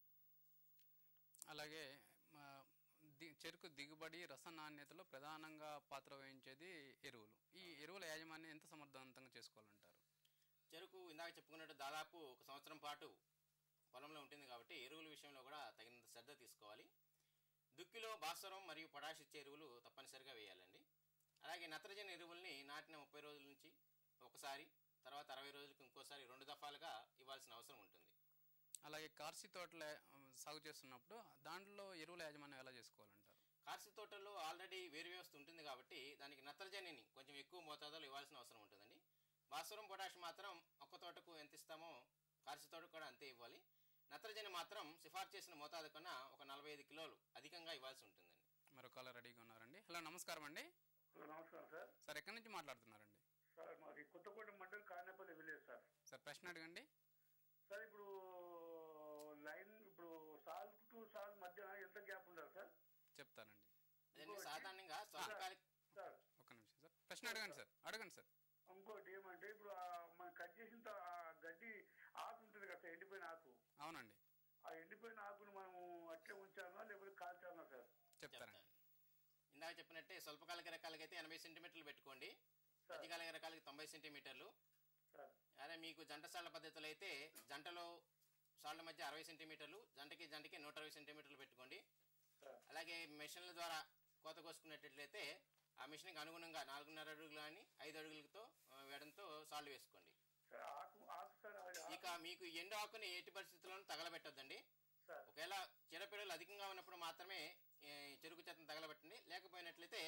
అలాగే మా ది చెరుకు దిగుబడి రస నాణ్యతలో ప్రధానంగా పాత్ర వహించేది ఎరువులు ఈ ఎరువుల యాజమాన్యం ఎంత సమర్థవంతంగా చేసుకోవాలంటారు చెరుకు ఇందాక చెప్పుకున్నట్టు దాదాపు ఒక సంవత్సరం పాటు పొలంలో ఉంటుంది కాబట్టి ఎరువుల విషయంలో కూడా తగినంత శ్రద్ధ తీసుకోవాలి దుక్కిలో భాస్వరం మరియు పొటాష్ ఇచ్చే ఎరువులు తప్పనిసరిగా వేయాలండి అలాగే నత్రజని ఎరువుల్ని నాటిన ముప్పై రోజుల నుంచి ఒకసారి తర్వాత అరవై రోజులకు ఇంకోసారి రెండు దఫాలుగా ఇవ్వాల్సిన అవసరం ఉంటుంది అలాగే కార్సి తోటల ఆ, సాగు చేస్తున్నప్పుడు దాంట్లో ఎరువుల యాజమాన్యం ఎలా చేసుకోవాలంటారు కార్సి తోటల్లో ఆల్రెడీ వేరు వ్యవస్థ ఉంటుంది కాబట్టి దానికి నత్రజనిని కొంచెం ఎక్కువ మోతాదులో ఇవ్వాల్సిన అవసరం ఉంటుందండి భాస్వరం పొటాష్ మాత్రం ఒక్క తోటకు ఎంత ఇస్తామో కార్సి తోటకు కూడా అంతే ఇవ్వాలి నత్రజని మాత్రం సిఫార్సు చేసిన మోతాదు కన్నా ఒక నలభై ఐదు కిలోలు అధికంగా ఇవ్వాల్సి ఉంటుందండి మరో కాలర్ రెడీగా ఉన్నారండి హలో నమస్కారం అండి నమస్కారం సార్ సార్ ఎక్కడి నుంచి మాట్లాడుతున్నారండి సార్ మాది Kothakota mandal Kanepalli village sir sir ప్రశ్న అడగండి సార్ ఇప్పుడు లైన్ ఇప్పుడు సాల్ టు సాల్ మధ్య ఎంత గ్యాప్ ఉండాలి సార్ చెప్తానండి అదండి సాధారణంగా స్వల్పకాలిక సార్ ఒక్క నిమిషం సార్ ప్రశ్న అడగండి సార్ అడగండి సార్ ఇంకోటి ఏమంటే ఇప్పుడు ఆ మనం కట్ చేసిన త- ఆ గడ్డి ఆకు ఉంటుంది కదా సార్ ఎండిపోయిన ఆకు అవునండి ఆ ఎండిపోయిన ఆకును మనము అట్లే ఉంచాలా లేకపోతే కాల్చాలా సార్ చెప్తారండి ఇందాక చెప్పినట్టే స్వల్పకాలిక రకాలకైతే ఎనభై సెంటీమీటర్లు పెట్టుకోండి మధ్యకాలిక రకాలకి తొంభై సెంటీమీటర్లు సార్ అదే మీకు జంట సాళ్ళ పద్ధతిలో అయితే జంటలో సాళ్ళ మధ్య అరవై సెంటీమీటర్లు జంటకి జంటకి నూట అరవై సెంటీమీటర్లు పెట్టుకోండి సార్ అలాగే మెషిన్ల ద్వారా కోత కోసుకున్నట్లయితే ఆ మిషన్కి అనుగుణంగా నాలుగున్నర అడుగులు కానీ ఐదు అడుగులతో ఆ, వేయడంతో సాళ్ళు వేసుకోండి సార్ ఆకు ఆకు సార్ అది ఆకు- ఇక మీకు ఎండు ఆకుని ఎట్టి పరిస్థితుల్లోనూ తగలబెట్టొద్దండి సార్ ఒకవేళ చీడపీడలు అధికంగా ఉన్నప్పుడు మాత్రమే ఏ, చెరుకు చెత్తను తగలబెట్టండి లేకపోయినట్లయితే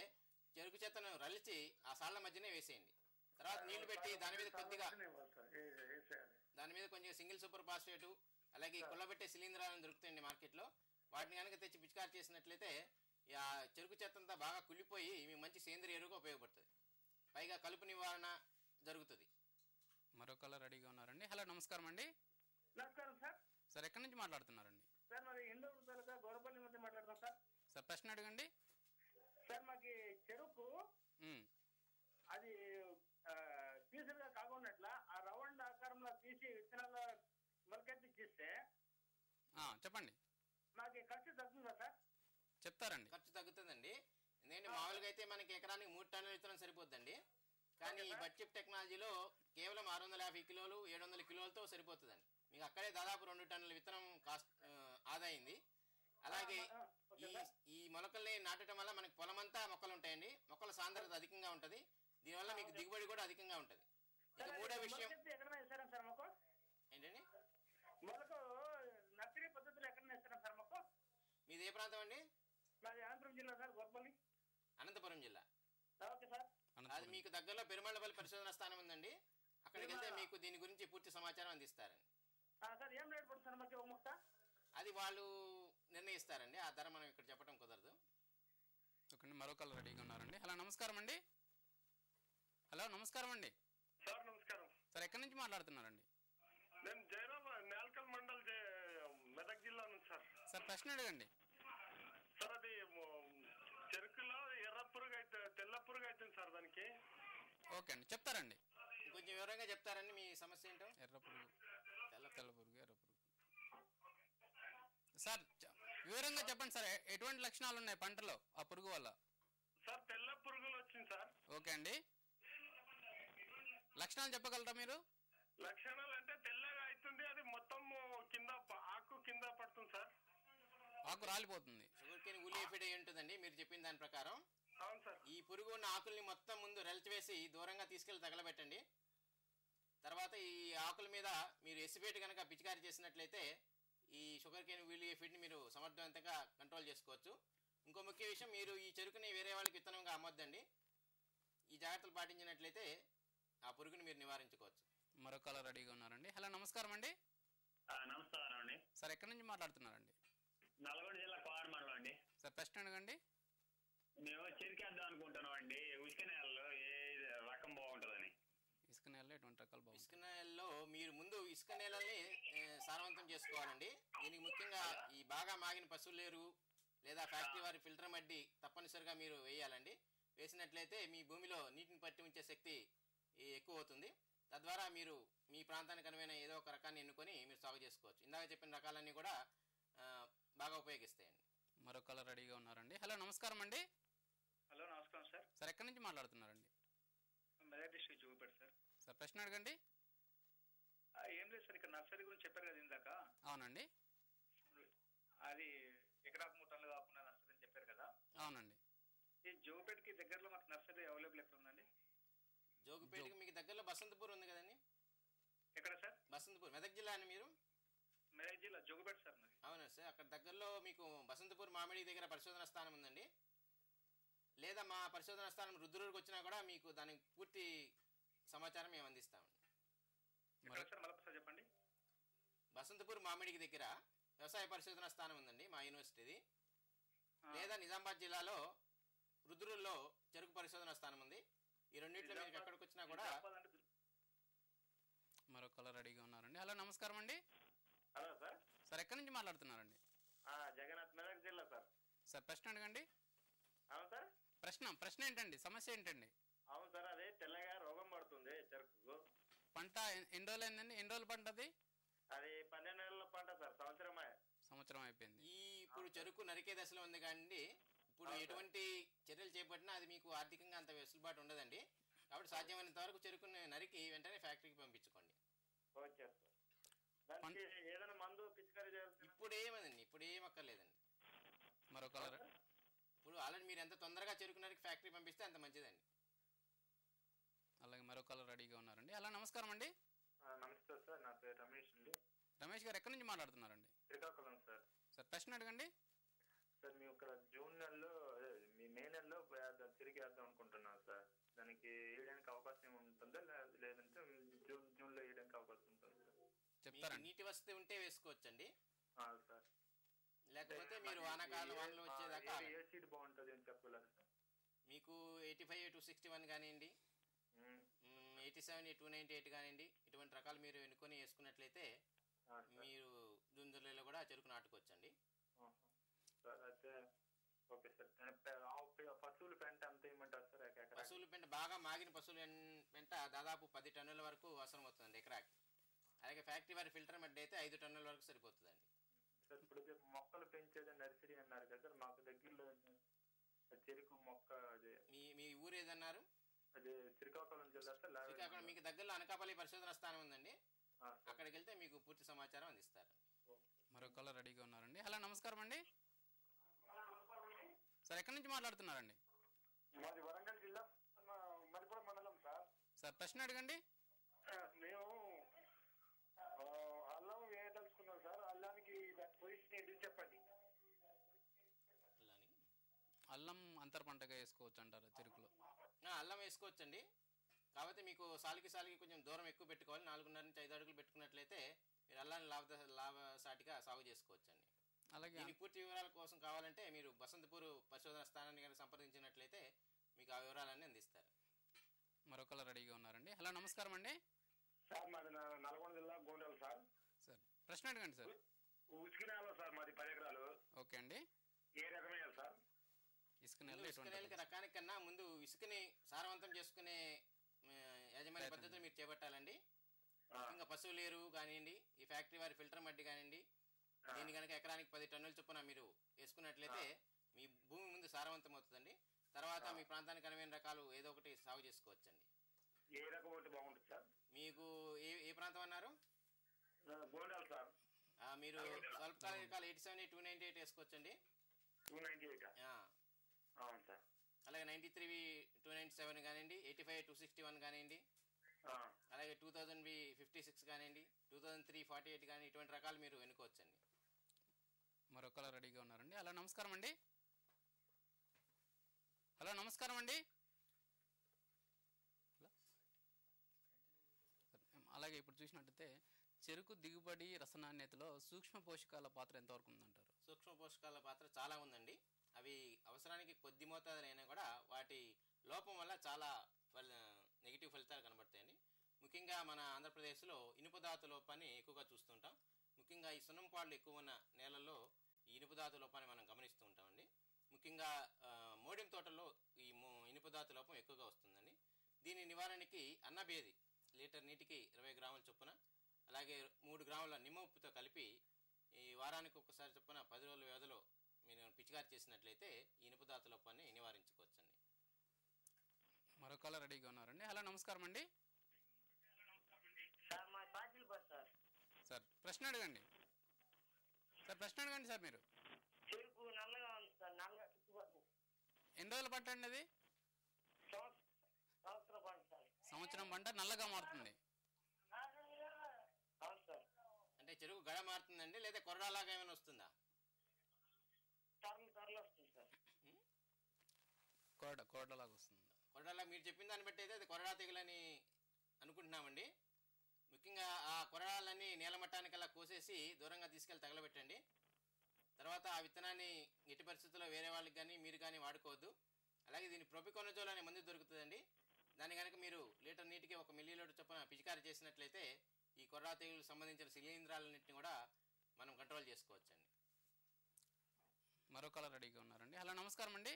చెరుకు చెత్తను రలిచి ఆ సాళ్ల మధ్యనే వేసేయండి తర్వాత నీళ్లు పెట్టి దాని మీద కొద్దిగా దాని మీద కొంచెం సింగిల్ సూపర్ ఫాస్ఫేట్ అలాగే కుల్లబెట్టే శిలీంధ్రాలను దొరుకుతాయండి మార్కెట్లో వాటిని కనుక తెచ్చి పిచికారి చేసినట్లయితే ఈ ఆ చెరుకు చెత్త అంతా బాగా కుళ్ళిపోయి మీకు మంచి సేంద్రియ ఎరువుగా ఉపయోగపడుతుంది పైగా కలుపు నివారణ జరుగుతుంది మరో కలర్ రెడీగా ఉన్నారండి హలో నమస్కారం అండి నమస్కారం సార్ సార్ ఎక్కడి నుంచి మాట్లాడుతున్నారండి సార్ మరి ఇండోర్ తాలూకా గొడవపల్లి మధ్య మాట్లాడతాం సార్ సార్ ప్రశ్న అడగండి సార్ మాకు చెరుకు ఉమ్, అది ఆ, పీసులుగా కాకున్నట్ల ఆ రౌండ్ ఆకారంలో తీసి విత్తనాల మొలకెత్తిచ్చిస్తే ఆ, చెప్పండి మాకు ఖర్చు తగ్గుతుందా సార్ చెప్తారండి ఖర్చు తగ్గుతుందండి ఎందుకంటే మామూలుగా అయితే మనకి ఎకరానికి మూడు టన్నుల విత్తనం సరిపోద్దండి కానీ ఈ బడ్జెట్ టెక్నాలజీలో కేవలం ఆరు వందల యాభై కిలోలు ఏడు వందల కిలోలతో సరిపోతుందండి మీకు అక్కడే దాదాపు రెండు టన్నుల విత్తనం కాస్ట్ ఆ, ఆదా అయింది అలాగే ఈ ఈ మొలకల్ని నాటడం వల్ల మనకి పొలమంతా మొక్కలు ఉంటాయండి మొక్కల సాంద్రత అధికంగా ఉంటుంది దీనివల్ల మీకు దిగుబడి కూడా అధికంగా ఉంటుంది ఇక మూడో విషయం మొలకెత్తి ఎక్కడైనా ఇస్తారా సార్ మాకు ఏంటండి మొలకు నర్సరీ పద్ధతిలో ఎక్కడైనా ఇస్తారా సార్ మాకు మీది ఏ ప్రాంతం అండి మాది అనంతపురం జిల్లా సార్ గొప్పల్లి అనంతపురం జిల్లా ఓకే సార్ అది మీకు దగ్గరలో పెరుమళ్ళపల్లి పరిశోధన స్థానం ఉందండి అక్కడికి వెళ్తే పెరుమళ్ళ. మీకు దీని గురించి పూర్తి సమాచారం అందిస్తారండి ఆ, సార్ ఏం రేట్ పడుతుంది సార్ మాకు ఒక ముక్క అది వాళ్ళు నిర్ణయిస్తారండి ఆ ధర మనం ఇక్కడ చెప్పడం కుదరదు ఓకే మరో కలర్ రెడీగా ఉన్నారండి హలో నమస్కారం అండి హలో నమస్కారం అండి సార్ నమస్కారం సార్ ఎక్కడి నుంచి మాట్లాడుతున్నారండి నేను జయరామ నేల్కల్ మండల్ జయ- మెదక్ జిల్లా నుంచి సార్ సార్ ప్రశ్న అడగండి సార్ అది మ- చెరుకులో ఎర్ర పురుగు అయితే తెల్ల పురుగు అవుతుంది సార్ దానికి ఓకే అండి చెప్తారండి కొంచెం వివరంగా చెప్తారండి మీ సమస్య ఏంటో ఎర్ర పురుగు తెల్ల తెల్ల పురుగు ఎర్ర పురుగు సార్ చ- వివరంగా చెప్పండి సార్ ఎ- ఎటువంటి లక్షణాలు ఉన్నాయి పంటలో ఆ పురుగు వల్ల సార్ తెల్ల పురుగులు వచ్చింది సార్ ఓకే అండి లక్షణాలు చెప్పగలరా మీరు లక్షణాలు అంటే తెల్లగా అవుతుంది అది మొత్తం కింద ప- ఆకు కింద పడుతుంది సార్ ఆకు రాలిపోతుంది షుగర్ కేన్ ఉలి ఎఫిడ్ అయి ఉంటుందండి మీరు చెప్పిన దాని ప్రకారం అవును సార్ ఈ పురుగు ఉన్న ఆకుల్ని మొత్తం ముందు రెల్చివేసి దూరంగా తీసుకెళ్లి తగలబెట్టండి తర్వాత ఈ ఆకుల మీద మీరు ఎసిపేట్ కనుక పిచికారి చేసినట్లయితే ఈ షుగర్ కేన్ వీలి ఎఫిడ్ని మీరు సమర్థవంతంగా కంట్రోల్ చేసుకోవచ్చు ఇంకో ముఖ్య విషయం మీరు ఈ చెరుకుని వేరే వాళ్ళకి విత్తనంగా అమ్మొద్దండి ఈ జాగ్రత్తలు పాటించినట్లయితే ఆ పురుగుని మీరు నివారించుకోవచ్చు మరో కలర్ రెడీగా ఉన్నారండి హలో నమస్కారం అండి నమస్కారం అండి సార్ ఎక్కడి నుంచి మాట్లాడుతున్నారండి నల్గొండ జిల్లా కోవాడ మండలం అండి సార్ ప్రశ్న అడగండి మేము చెరికేద్దాం అనుకుంటున్నాం అండి ఉచిక నేలలో ఏ రకం బాగుంటుందని ఇసుక నేలలో ఎటువంటి రకాలు బాగుంటాయి ఇసుక నేలల్లో మీరు ముందు ఇసుక నేలల్ని ఏ, సారవంతం చేసుకోవాలండి దీనికి ముఖ్యంగా ఈ బాగా మాగిన పశువుల ఎరువు లేదా ఫ్యాక్టరీ వారి ఫిల్టర్ మడ్డి తప్పనిసరిగా మీరు వేయాలండి వేసినట్లయితే మీ భూమిలో నీటిని పట్టి ఉంచే శక్తి ఈ, ఎక్కువ అవుతుంది తద్వారా మీరు మీ ప్రాంతానికి అనువైన ఏదో ఒక రకాన్ని ఎన్నుకొని మీరు సాగు చేసుకోవచ్చు ఇందాక చెప్పిన రకాలన్నీ కూడా ఆ, బాగా ఉపయోగిస్తాయండి మరో కలర్ రెడీగా ఉన్నారండి హలో నమస్కారం అండి హలో నమస్కారం సార్ సార్ ఎక్కడి నుంచి మాట్లాడుతున్నారండి మెదక్ డిస్ట్రిక్ట్ చూపెట్టు సార్ సార్ ప్రశ్న అడగండి ఆ, ఏం లేదు సార్ ఇక్కడ నర్సరీ గురించి చెప్పారు కదా ఇందాక అవునండి అది ఎకరాకు మూడు టన్నులు కాకుండా నర్సరీ అని చెప్పారు కదా అవునండి ఈ జోపేట్కి దగ్గరలో మాకు నర్సరీ అవైలబుల్ ఎక్కడ ఉందండి జోగిపేటకి మీకు దగ్గరలో బసంతపూర్ ఉంది కదండి ఎక్కడ సార్ బసంతపూర్ మెదక్ జిల్లా అని మీరు మెదక్ జిల్లా జోగుపేట సార్ మరి అవునా సార్ అక్కడ దగ్గరలో మీకు బసంతపూర్ మామిడి దగ్గర పరిశోధన స్థానం ఉందండి లేదా మా పరిశోధన స్థానం రుద్రూరుకు వచ్చినా కూడా మీకు దానికి పూర్తి సమాచారం మేము అందిస్తామండి ఎక్కడ సార్ మళ్ళీ ఒకసారి చెప్పండి బసంతపూర్ మామిడికి దగ్గర వ్యవసాయ పరిశోధన స్థానం ఉందండి మా యూనివర్సిటీది లేదా నిజామాబాద్ జిల్లాలో రుద్రూరులో చెరుకు పరిశోధన స్థానం ఉంది ఈ రెండింటిలో మీరు ఎక్కడికి వచ్చినా కూడా మరో కలర్ రెడీగా ఉన్నారండి హలో నమస్కారం అండి హలో సార్ సార్ ఎక్కడి నుంచి మాట్లాడుతున్నారండి ఆ, జగన్నాథ్ మెదక్ జిల్లా సార్ సార్ ప్రశ్న అడగండి అవును సార్ ప్రశ్న ప్రశ్న ఏంటండి సమస్య ఏంటండి అవును సార్ అదే తెల్లగా రోగం పడుతుంది చెరుకుకు పంట ఎన్- ఎన్ని రోజులు అయిందండి ఎన్ని రోజుల పంట అది అది పన్నెండు నెలల పంట సార్ సంవత్సరమే సంవత్సరం అయిపోయింది ఈ ఇప్పుడు చెరుకు నరికే దశలో ఉంది కానీ ఇప్పుడు ఎటువంటి చర్యలు చేపట్టినా అది మీకు ఆర్థికంగా అంత వెసులుబాటు ఉండదండి కాబట్టి సాధ్యమైనంత వరకు చెరుకుని నరికి వెంటనే ఫ్యాక్టరీకి పంపించుకోండి ఓకే సార్ దానికి ఏదైనా మందు పిచికారీ చేయాల్సి ఇప్పుడు ఏమదండి ఇప్పుడు ఏం అక్కర్లేదండి మరో కలర్ ఇప్పుడు ఆల్రెడీ మీరు ఎంత తొందరగా చెరుకు నరికి ఫ్యాక్టరీ పంపిస్తే అంత మంచిదండి అలాగే మరో కలర్ రెడీగా ఉన్నారండి హలో నమస్కారం అండి ఆ, నమస్తే సార్ నా పేరు రమేష్ అండి రమేష్ గారు ఎక్కడి నుంచి మాట్లాడుతున్నారండి శ్రీకాకుళం సార్ సార్ ప్రశ్న అడగండి సార్ మేము ఇక్కడ జూన్ నెలలో అదే, మీ మే నెలలో వేద్దాం, తిరిగి వేద్దాం మనకి వేయడానికి అవకాశం ఉంటుందా లే- లేదంటే జూన్ జూన్లో వేయడానికి అవకాశం ఉంటుందా మీకు నీటి వసతి ఉంటే వేసుకోవచ్చండి సార్ సార్ లేకపోతే మీరు వానాకాలం వానలు వచ్చేదాకా ఏ- ఏ సీడ్ బాగుంటుంది అని చెప్పగలరు సార్ మీకు eighty five two sixty one కానివ్వండి eighty seven two ninety eight కానివ్వండి ఇటువంటి రకాలు మీరు ఎన్నుకొని వేసుకున్నట్లయితే మీరు జూన్ జూలైలో కూడా చెరుకు నాటుకోవచ్చండి సార్ అయితే ఓకే సార్ నేను పె- ఆవు పె- పశువుల పెంట ఎంత ఇవ్వమంటారు సార్ ఒక ఎకరాకి? పశువుల పెంట బాగా మాగిన పశువుల ఎన్- పెంట దాదాపు పది టన్నుల వరకు అవసరం అవుతుందండి ఎకరాకి అలాగే ఫ్యాక్టరీ వారి ఫిల్టర్ మడ్డి అయితే ఐదు టన్నుల వరకు సరిపోతుందండి సార్ ఇప్పుడు ఇది మొక్కలు పెంచేది నర్సరీ అన్నారు కదా సార్ మాకు దగ్గరలో చెరుకు మొక్క అదే మీ మీ ఊరు ఏదన్నారు అదే శ్రీకాకుళం జిల్లా సార్ లావెల్ శ్రీకాకుళం మీకు దగ్గరలో అనకాపల్లి పరిశోధన స్థానం ఉందండి ఆ, సార్. అక్కడికి వెళ్తే మీకు పూర్తి సమాచారం అందిస్తారు మరో కాలర్ రెడీగా ఉన్నారండి హలో నమస్కారం అండి సార్ ఎక్కడి నుంచి మాట్లాడుతున్నారండి మాది వరంగల్ జిల్లా మ- మరిపురం మండలం సార్ సార్ ప్రశ్న అడగండి ఆ, మేము ఆ, అల్లం వేయదలుచుకున్నాం సార్ అల్లానికి దాని పొజిషన్ ఏంటి చెప్పండి అల్లం అంతర్ పంటగా వేసుకోవచ్చు అంటారు చెరుకులో ఆ, అల్లం వేసుకోవచ్చండి కాకపోతే మీకు సాలికి సాలికి కొంచెం దూరం ఎక్కువ పెట్టుకోవాలి నాలుగున్నర నుంచి ఐదు అడుగులు పెట్టుకున్నట్లయితే మీరు అల్లాన్ని లాభ లాభసాటిగా సాగు చేసుకోవచ్చండి అలాగే దీని పూర్తి వివరాల కోసం కావాలంటే మీరు బసంతపూర్ పరిశోధన స్థానాన్ని కనుక సంప్రదించినట్లయితే మీకు ఆ వివరాలన్నీ అందిస్తారు మరో కాలర్ రెడీగా ఉన్నారండి హలో నమస్కారం అండి సార్ మాది నా- నల్గొండ జిల్లా గోండల్ సార్ సార్ ప్రశ్న అడగండి సార్ ఉసికి నేల సార్ మాది పది ఎకరాలు ఓకే అండి ఏ రకమైన సార్ ఇసుక ముందు నెలలో ఇసుక ఎటువంటి నేలకి రకానికి కన్నా ముందు ఇసుకని సారవంతం చేసుకునే ఆ, యాజమాన్య ప్రయత్నం పద్ధతులు మీరు చేపట్టాలండి ఇంకా పశువుల ఎరువు కానివ్వండి ఈ ఫ్యాక్టరీ వారి ఫిల్టర్ మట్టి కానివ్వండి దీన్ని కనుక ఎకరానికి పది టన్నుల చొప్పున మీరు వేసుకున్నట్లయితే మీ భూమి ముందు సారవంతం అవుతుందండి తర్వాత మీ ప్రాంతానికి అనువైన రకాలు ఏదో ఒకటి సాగు చేసుకోవచ్చండి ఏ రకం ఒకటి బాగుంటుంది సార్ మీకు ఏ ఏ ప్రాంతం అన్నారు గోండల్ సార్ ఆ, మీరు స్వల్పకాలిక రకాలు eighty seven two ninety eight వేసుకోవచ్చండి టూ నైన్టీ ఎయిట్ ఆ. అవును సార్ అలాగే ninety three two ninety seven కానివ్వండి eighty five two sixty one కానివ్వండి అలాగే two thousand B fifty six కానివ్వండి two thousand three forty eight కానీ ఇటువంటి రకాలు మీరు ఎన్నుకోవచ్చండి మరో కాలర్ రెడీగా ఉన్నారండి హలో నమస్కారం అండి హలో నమస్కారం అండి హలో? అలాగే ఇప్పుడు చూసినట్టయితే చెరుకు దిగుబడి రసనాణ్యతలో సూక్ష్మ పోషకాల పాత్ర ఎంతవరకు ఉందంటారు సూక్ష్మ పోషకాల పాత్ర చాలా ఉందండి అవి అవసరానికి కొద్ది మోతాదులైనా కూడా వాటి లోపం వల్ల చాలా ఫల నెగిటివ్ ఫలితాలు కనబడతాయండి ముఖ్యంగా మన ఆంధ్రప్రదేశ్లో ఇనుప ధాతు లోపాన్ని ఎక్కువగా చూస్తుంటాం ముఖ్యంగా ఈ సున్నం పాళ్ళు ఎక్కువ ఉన్న నేలల్లో ఈ ఇనుప ధాతు లోపాన్ని మనం గమనిస్తూ ఉంటామండి ముఖ్యంగా ఆ, మోడిం తోటల్లో ఈ మో- ఇనుప ధాతు లోపం ఎక్కువగా వస్తుందండి దీని నివారణకి అన్నబేది లీటర్ నీటికి ఇరవై గ్రాముల చొప్పున అలాగే మూడు గ్రాముల నిమ్మ ఉప్పుతో కలిపి ఈ వారానికి ఒక్కసారి చొప్పున పది రోజుల వ్యవధిలో మీరు పిచికారి చేసినట్లయితే ఈ ఇనుప ధాతు లోపాన్ని నివారించుకోవచ్చండి మరో కాలర్ రెడీగా ఉన్నారండి హలో నమస్కారం అండి సార్ మా పాచిల్పూర్ సార్ సార్ ప్రశ్న అడగండి సార్ ప్రశ్న అడగండి సార్ మీరు చెరుకు నల్లగా ఉంది సార్ నల్లగా చుట్టుపక్కల ఎన్ని రోజులు పట్టండి అది సంవత్సరం సంవత్సరం పంట సార్ సంవత్సరం పంట నల్లగా మారుతుంది అవును సార్ అంటే చెరుకు గడ మారుతుందండి లేదా కొరడాలాగా ఏమైనా వస్తుందా టర్మ్ టర్మ్ వస్తుంది సార్ కోరడ కోరడలాగా వస్తుంది కొరడాలా మీరు చెప్పిన దాన్ని బట్టి అయితే అది కొరడా తెగులని అనుకుంటున్నామండి ముఖ్యంగా ఆ కొరడాలన్నీ నేల మట్టానికల్లా కోసేసి దూరంగా తీసుకెళ్ళి తగలబెట్టండి తర్వాత ఆ విత్తనాన్ని ఎట్టి పరిస్థితుల్లో వేరే వాళ్ళకి కానీ మీరు కానీ వాడుకోవద్దు అలాగే దీని ప్రొపికొనజోల్ అనే మందు దొరుకుతుందండి దాన్ని కనుక మీరు లీటర్ నీటికి ఒక మిల్లీలీటర్ చొప్పున పిచికారి చేసినట్లయితే ఈ కొర్రా తెగులకు సంబంధించిన శిలీంధ్రాలన్నింటినీ కూడా మనం కంట్రోల్ చేసుకోవచ్చండి మరో కాలర్ రెడీగా ఉన్నారండి హలో నమస్కారం అండి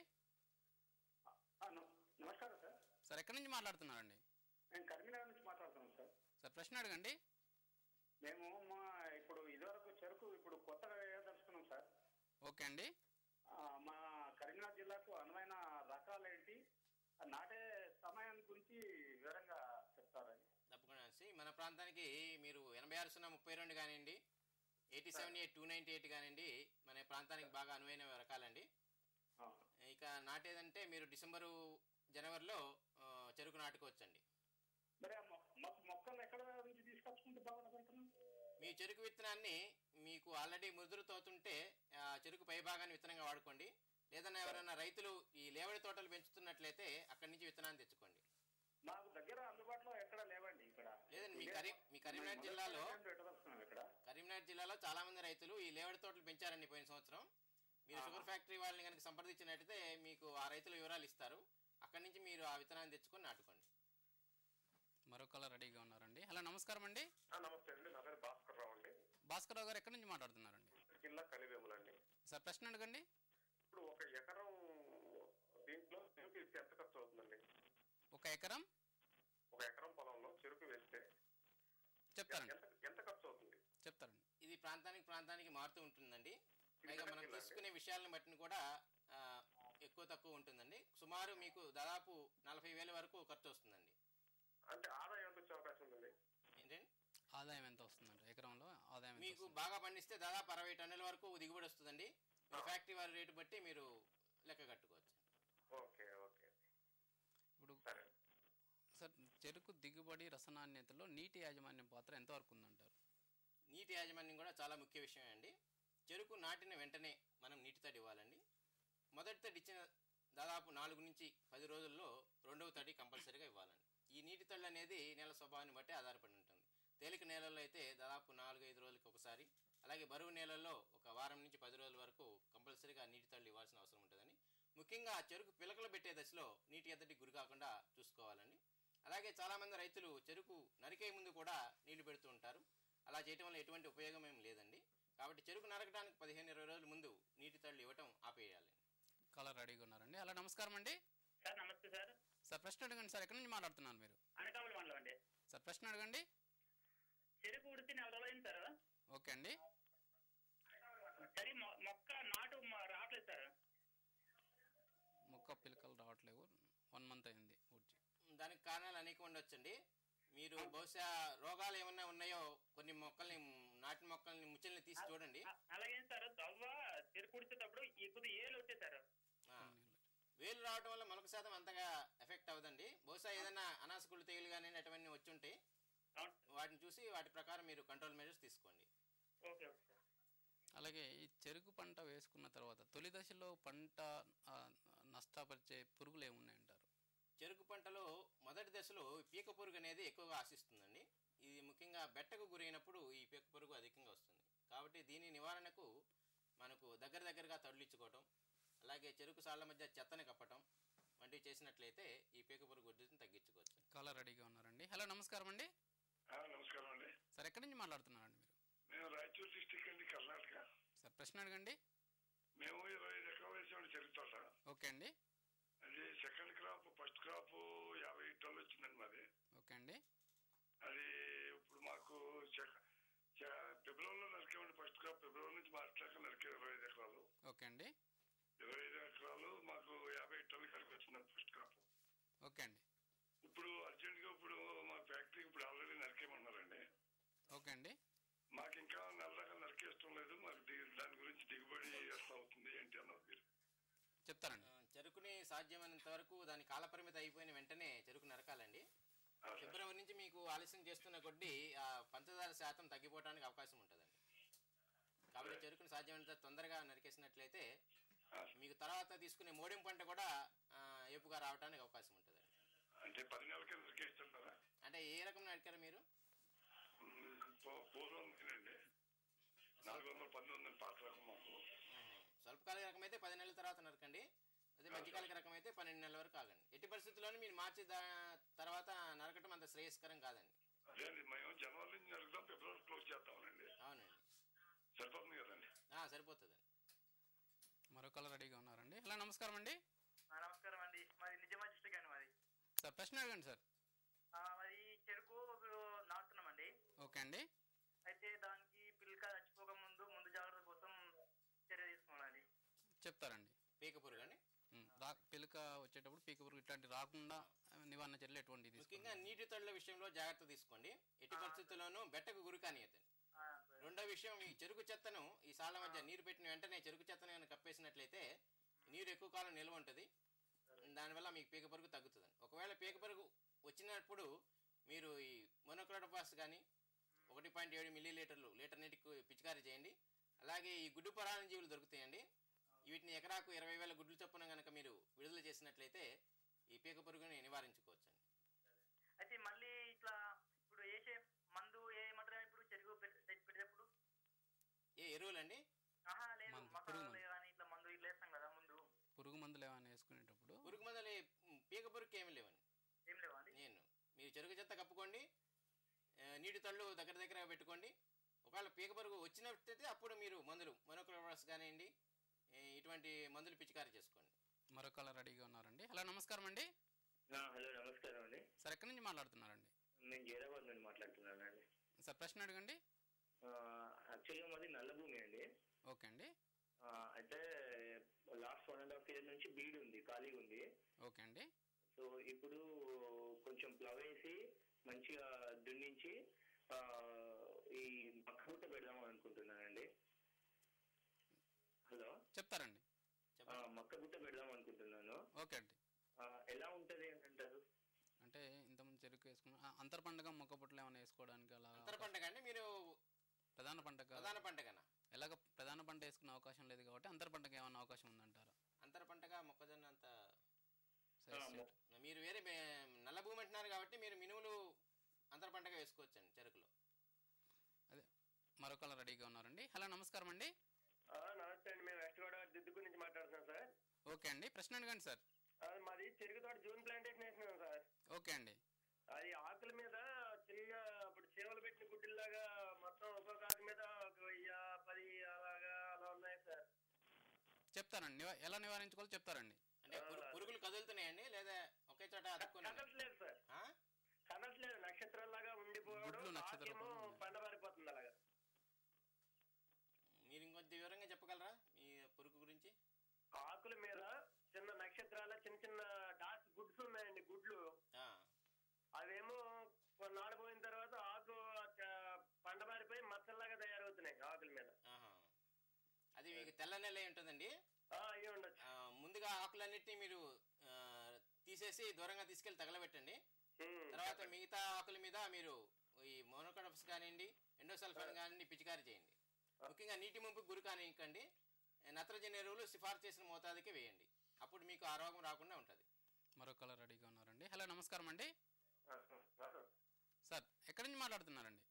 నమస్కారం సార్ సార్ ఎక్కడి నుంచి మాట్లాడుతున్నారండి నేను కరీంనగర్ నుంచి మాట్లాడుతున్నాను సార్ సార్ ప్రశ్న అడగండి మేము మా ఇప్పుడు ఇదివరకు చెరుకు ఇప్పుడు కొత్తగా వేయదలుచుకున్నాం సార్ ఓకే అండి ఆ, మా కరీంనగర్ జిల్లాకు అనువైన రకాలు ఏంటి ఆ నాటే సమయం గురించి వివరంగా చెప్తారండి తప్పకుండా వచ్చి మన ప్రాంతానికి మీరు ఎనభై ఆరు సున్నా ముప్పై రెండు కానివ్వండి eighty seven eight two ninety eight కానివ్వండి మన ప్రాంతానికి బాగా అనువైన రకాలండి ఇక నాటేదంటే మీరు డిసెంబరు జనవరిలో ఆ, చెరుకు నాటుకోవచ్చండి మరి ఆ మొ- మొ- మొక్కలు ఎక్కడ నుంచి తీసుకొచ్చుకుంటే బాగుంటుంది మీ చెరుకు విత్తనాన్ని మీకు ఆల్రెడీ ముదురు తోతుంటే ఆ చెరుకు పై భాగాన్ని విత్తనంగా వాడుకోండి లేదన్నా ఎవరైనా రైతులు ఈ లేవడి తోటలు పెంచుతున్నట్లయితే అక్కడి నుంచి విత్తనాన్ని తెచ్చుకోండి మాకు దగ్గర అందుబాటులో ఎక్కడ లేవండి ఇక్కడ లేదండి మీ కరీం మీ కరీంనగర్ జిల్లాలో పెట్టదలుచుకున్నాం ఇక్కడ కరీంనగర్ జిల్లాలో చాలా మంది రైతులు ఈ లేవడి తోటలు పెంచారండి పోయిన సంవత్సరం మీరు ఆహా. షుగర్ ఫ్యాక్టరీ వాళ్ళని కనుక సంప్రదించినట్టయితే మీకు ఆ రైతుల వివరాలు ఇస్తారు అక్కడి నుంచి మీరు ఆ విత్తనాన్ని తెచ్చుకొని నాటుకోండి మరో కలర్ రెడీగా ఉన్నారండి హలో నమస్కారం అండి నమస్తే అండి నా పేరు భాస్కర్ రావు అండి భాస్కర్ రావు గారు ఎక్కడి నుంచి మాట్లాడుతున్నారండి జిల్లా కలివేములండి సార్ ప్రశ్న అడగండి ఇప్పుడు ఒక ఎకరం దీంట్లో చెరుకు వేస్తే ఎంత ఖర్చు అవుతుందండి ఒక ఎకరం ఒక ఎకరం పొలంలో చెరుకు వేస్తే చెప్తారండి ఎంత ఎంత ఖర్చు అవుతుంది చెప్తారండి ఇది ప్రాంతానికి ప్రాంతానికి మారుతూ ఉంటుందండి ఇది పైగా మనం మెదక్ జిల్లా తీసుకునే విషయాలను బట్టి కూడా ఆ, ఎక్కువ తక్కువ ఉంటుందండి సుమారు మీకు దాదాపు నలభై వేల వరకు ఖర్చు వస్తుందండి అంటే ఆదాయం ఎంత వచ్చే అవకాశం ఉందండి ఏంటండి ఆదాయం ఎంత వస్తుందండి ఎకరంలో ఆదాయం ఎంత మీకు బాగా పండిస్తే దాదాపు అరవై టన్నుల వరకు దిగుబడి వస్తుందండి మీ ఫ్యాక్టరీ వారి రేటు బట్టి మీరు లెక్క కట్టుకోవచ్చు ఓకే ఓకే ఇప్పుడు సార్ చెరుకు దిగుబడి రసనాణ్యతలో నీటి యాజమాన్యం పాత్ర ఎంతవరకు ఉందంటారు నీటి యాజమాన్యం కూడా చాలా ముఖ్య విషయం అండి చెరుకు నాటిన వెంటనే మనం నీటి తడి ఇవ్వాలండి మొదటి తడి ఇచ్చిన దాదాపు నాలుగు నుంచి పది రోజుల్లో రెండవ తడి కంపల్సరీగా ఇవ్వాలండి ఈ నీటి తడి అనేది నేల స్వభావాన్ని బట్టి ఆధారపడి ఉంటుంది తేలిక నేలల్లో అయితే దాదాపు నాలుగు ఐదు రోజులకు ఒకసారి అలాగే బరువు నేలల్లో ఒక వారం నుంచి పది రోజుల వరకు కంపల్సరీగా నీటి తళ్ళు ఇవ్వాల్సిన అవసరం ఉంటుందని ముఖ్యంగా చెరుకు పిలకలు పెట్టే దశలో నీటి ఎద్దడికి గురి కాకుండా చూసుకోవాలండి అలాగే చాలామంది రైతులు చెరుకు నరికే ముందు కూడా నీళ్లు పెడుతూ ఉంటారు అలా చేయటం వల్ల ఎటువంటి ఉపయోగం ఏం లేదండి కాబట్టి చెరుకు నరకడానికి పదిహేను ఇరవై రోజుల ముందు నీటి తళ్ళు ఇవ్వటం ఆపేయాలి కలర్ రెడీగా ఉన్నారండి హలో నమస్కారం అండి సార్ నమస్తే సార్ సార్ ప్రశ్న అడగండి సార్ ఎక్కడి నుంచి మాట్లాడుతున్నారు మీరు అనకాపల్లి మండలం అండి సార్ ప్రశ్న అడగండి చెరుకు ఉడితే నెల రోజులు అయింది సార్ ఓకే అండి సరే మొ- మొక్క నాటు మ- రావట్లేదు సార్ మొక్క పిలకలు రావట్లేవు వన్ మంత్ అయింది ఊడ్చి దానికి కారణాలు అనేక ఉండొచ్చండి మీరు బహుశా రోగాలు ఏమన్నా ఉన్నాయో కొన్ని మొక్కల్ని నాటిన మొక్కల్ని ముచ్చల్ని తీసి చూడండి అలాగే సార్ దవ్వ చెరుకు ఉడిచేటప్పుడు ఈ కొద్ది ఏళ్ళు వచ్చాయి సార్ ఆ, వేలు రావడం వల్ల మొలక శాతం అంతగా ఎఫెక్ట్ అవ్వదండి బహుశా ఏదైనా అనాసకుళ్ళు తెగులు కానీ అటువంటి వచ్చి ఉంటాయి వాటిని చూసి వాటి ప్రకారం మీరు కంట్రోల్ మెజర్స్ తీసుకోండి ఓకే ఓకే సార్ అలాగే ఈ చెరుకు పంట వేసుకున్న తర్వాత తొలి దశలో పంట ఆ, నష్టపరిచే పురుగులు ఏమున్నాయంటారు చెరుకు పంటలో మొదటి దశలో ఈ పీక పురుగు అనేది ఎక్కువగా ఆశిస్తుందండి ఇది ముఖ్యంగా బెట్టకు గురైనప్పుడు ఈ పీక పురుగు అధికంగా వస్తుంది కాబట్టి దీని నివారణకు మనకు దగ్గర దగ్గరగా తొలగించుకోవటం అలాగే చెరుకు సాళ్ల మధ్య చెత్తని కప్పటం వంటివి చేసినట్లయితే ఈ పీక పురుగు ఉధృతిని తగ్గించుకోవచ్చు కలర్ రెడీగా ఉన్నారండి హలో నమస్కారం అండి నమస్కారం అండి సార్ ఎక్కడి నుంచి మాట్లాడుతున్నారండి మీరు మేము రాయచూరు డిస్టిక్ అండి కర్ణాటక సార్ ప్రశ్న అడగండి మేము ఇరవై ఐదు ఎకరాలు వేసామండి చెరుకు తోట ఓకే అండి అది సెకండ్ క్రాప్ ఫస్ట్ క్రాప్ యాభై టన్నులు వచ్చిందండి మాది ఓకే అండి అది ఇప్పుడు మాకు చెక- చె- ఫిబ్రవరిలో నరికామండి ఫస్ట్ క్రాప్ ఫిబ్రవరి నుంచి మార్చి దాకా నరికే ఇరవై ఐదు ఎకరాలు ఓకే అండి ఇరవై ఐదు ఎకరాలు మాకు యాభై టన్నులు కలిపి వచ్చిందండి ఫస్ట్ క్రాప్ ఓకే అండి ఇప్పుడు అర్జెంట్గా ఇప్పుడు మా ఫ్యాక్టరీకి ఇప్పుడు ఆల్రెడీ నరికేయమన్నారండి ఓకే అండి మాకు ఇంకా నెల దాకా నరికేస్తాం లేదు మాకు ది- దాని గురించి దిగుబడి ఎట్లా అవుతుంది ఏంటి అన్నారు మీరు చెప్తారండి ఆ, చెరుకుని సాధ్యమైనంత వరకు దాని కాలపరిమితి అయిపోయిన వెంటనే చెరుకు నరకాలండి ఫిబ్రవరి నుంచి మీకు ఆలస్యం చేస్తున్న కొద్దీ ఆ పంచదార శాతం తగ్గిపోవడానికి అవకాశం ఉంటుందండి కాబట్టి చెరుకుని సాధ్యమైనంత తొందరగా నరికేసినట్లయితే మీకు తర్వాత తీసుకునే మోడిం పంట కూడా ఆ, ఏపుగా రావడానికి అవకాశం ఉంటుంది అంటే పది నెలలకే నరికేస్తున్నారా అంటే ఏ రకం నరికారు మీరు పూర్వం అండి నాలుగు వందల పంతొమ్మిది పాత రకం మాకు స్వల్పకాలిక రకం అయితే పది నెలల తర్వాత నరకండి అదే మధ్యకాలిక రకం అయితే పన్నెండు నెలల వరకు ఆగండి ఎట్టి పరిస్థితుల్లోనూ మీరు మార్చి దా- తర్వాత నరకటం అంత శ్రేయస్కరం కాదండి అదే అండి మేము జనవరి నుంచి నరుకుదాం ఫిబ్రవరి క్లోజ్ చేద్దామనండి అవునండి సరిపోతుంది కదండి ఆ, సరిపోతుందండి మరో కలర్ రెడీగా ఉన్నారండి హలో నమస్కారం అండి ఆ, నమస్కారం అండి మాది నిజామాబాద్ డిస్ట్రిక్ట్ అండి మాది సార్ ప్రశ్న అడగండి సార్ ఆ, మరి చెరుకు నాటుతున్నామండి ఓకే అండి అయితే దానికి పిల్లక చచ్చిపోక ముందు ముందు జాగ్రత్త కోసం చర్య తీసుకోవాలండి చెప్తారండి పీక పురుగు అండి ఉమ్, రా పిలక వచ్చేటప్పుడు పీక పురుగు ఇట్లాంటి రాకుండా ఆ, నివారణ చర్యలు ఎటువంటి ముఖ్యంగా నీటి తడుల విషయంలో జాగ్రత్త తీసుకోండి ఎట్టి పరిస్థితుల్లోనూ బెట్టకు గురి కానియద్దండి రెండో విషయం ఈ చెరుకు చెత్తను ఈ సాళ్ళ మధ్య నీరు పెట్టిన వెంటనే చెరుకు చెత్తను కనుక కప్పేసినట్లయితే నీరు ఎక్కువ కాలం నిల్వ ఉంటుంది దానివల్ల మీకు పీక పురుగు తగ్గుతుంది ఒకవేళ పీక పురుగు వచ్చినప్పుడు మీరు ఈ మొనోక్రోటోపాస్ కానీ ఒకటి పాయింట్ ఏడు మిల్లీ లీటర్లు లీటర్ నీటికి పిచికారీ చేయండి అలాగే ఈ గుడ్డు పరాణ జీవులు దొరుకుతాయండి వీటిని ఎకరాకు ఇరవై వేల గుడ్లు చొప్పున కనుక మీరు విడుదల చేసినట్లయితే ఈ పీక పురుగుని నివారించుకోవచ్చు అయితే మళ్ళీ ఇట్లా ఇప్పుడు వేసే మందు ఏ మాత్రం ఇప్పుడు చెరుకు పెట్- పెట్- పెట్టేటప్పుడు ఏ ఎరువులండి ఆహా లేదు మందు, పురుగు మసాలాలు మందు. కానీ ఇట్లా మందు ఇట్లా వేస్తాం కదా ముందు పురుగు మందులు ఏమైనా వేసుకునేటప్పుడు పురుగు మందులు ఏ- పీక పురుగుకి ఏమి లేవండి ఏం లేవా అండి నేను మీరు చెరుకు చెత్త కప్పుకోండి ఆ, నీటి తళ్ళు దగ్గర దగ్గర పెట్టుకోండి ఒకవేళ పీక పురుగు వచ్చినట్టయితే అప్పుడు మీరు మందులు మొనోక్లోరస్ కానివ్వండి ఏ, ఇటువంటి మందులు పిచికారీ చేసుకోండి మరొకళ్ళ రెడీగా ఉన్నారండి హలో నమస్కారం అండి హలో నమస్కారం అండి సార్ ఎక్కడి నుంచి మాట్లాడుతున్నారండి నేను జైరాబాద్ నుండి మాట్లాడుతున్నాను అండి సార్ ప్రశ్న అడగండి యాక్చువల్గా మాది నల్ల భూమి అండి ఓకే అండి ఆ, అయితే last one and half year నుంచి బీడ్ ఉంది ఖాళీ ఉంది ఓకే అండి సో ఇప్పుడు కొంచెం ప్లవ్ వేసి మంచిగా దున్నించి ఆ, ఈ మక్కబుట్ట పెడదాం అనుకుంటున్నానండి హలో చెప్తారండి ఆ, మక్కబుట్ట పెడదాం అనుకుంటున్నాను ఓకే అండి ఆ, ఎలా ఉంటది అని అంటారు అంటే ఇంతకుముందు చెరుకు వేసుకున్న ఆ, అంతర పంటగా మొక్క పుట్టలు ఏమైనా వేసుకోవడానికి అలా అంతర పంట కానీ మీరు ప్రధాన పంటగా ప్రధాన పంటగానా ఎలాగ ప్రధాన పంట వేసుకునే అవకాశం లేదు కాబట్టి అంతర పంటగా ఏమైనా అవకాశం ఉందంటారా అంతర పంటగా మొక్కజొన్న అంత సరే, సరే. మీరు వేరే మే- నల్ల భూమి అంటున్నారు కాబట్టి మీరు మినుములు అంతర పంటగా వేసుకోవచ్చండి చెరుకులో అదే మరొకళ్ళు రెడీగా ఉన్నారండి హలో నమస్కారం అండి నమస్తే అండి మేము వెస్ట్ గోదావరి దిద్దుకు నుంచి మాట్లాడుతున్నాం సార్ ఓకే అండి ప్రశ్న అడగండి సార్ ఆ, మాది చెరుకు తోట జూన్ ప్లాంటేషన్ వేసినాం సార్ ఓకే అండి అది ఆకుల మీద చిన్న ఇప్పుడు చేవలు పెట్టిన గుడ్డిల్లాగా మొత్తం ఒక్కొక్క ఆకు మీద ఒక వెయ్యి పది అలాగా అలా ఉన్నాయి సార్ చెప్తానండి నివా- ఎలా నివారించుకోవాలో చెప్తారండి అంటే పురు- పురుగులు కదులుతున్నాయండి లేదా ఒకే చోట అతుక్కొని కదలట్లేదు సార్ కదలట్లేదు నక్షత్రాల్లాగా ఉండిపోవడం గుడ్లు నక్షత్రాలు ఆకేమో ఉన్నాయి. పండ పారిపోతుంది అలాగా మీరు ఇంకొంచెం వివరంగా చెప్పగలరా మీ పురుగు గురించి ఆకుల మీద చిన్న నక్షత్రాల చిన్న చిన్న డాట్స్ గుడ్స్ ఉన్నాయండి గుడ్లు ఆ, అవేమో కొన్నాళ్ళు పోయిన తర్వాత ఆకు చ- పండబారిపోయి మచ్చల్లాగా తయారవుతున్నాయి ఆకుల మీద ఆహా. అది మీకు తెల్ల నెల అయి ఉంటుందండి ఆ, అయ్యి ఉండొచ్చు ఆ, ముందుగా ఆకులన్నిటిని మీరు ఆ, తీసేసి దూరంగా తీసుకెళ్లి తగలబెట్టండి తర్వాత మిగతా ఆకుల మీద మీరు ఈ మోనోకడప్స్ కానివ్వండి ఎండోసల్ఫాన్ కానివ్వండి పిచికారీ చేయండి ముఖ్యంగా నీటి ముంపు గురి కానివ్వకండి నత్రజని ఎరువులు సిఫార్సు చేసిన మోతాదుకి వేయండి అప్పుడు మీకు ఆ రోగం రాకుండా ఉంటుంది మరొకళ్ళు రెడీగా ఉన్నారండి హలో నమస్కారం అండి సార్ ఎక్కడి నుంచి మాట్లాడుతున్నారండి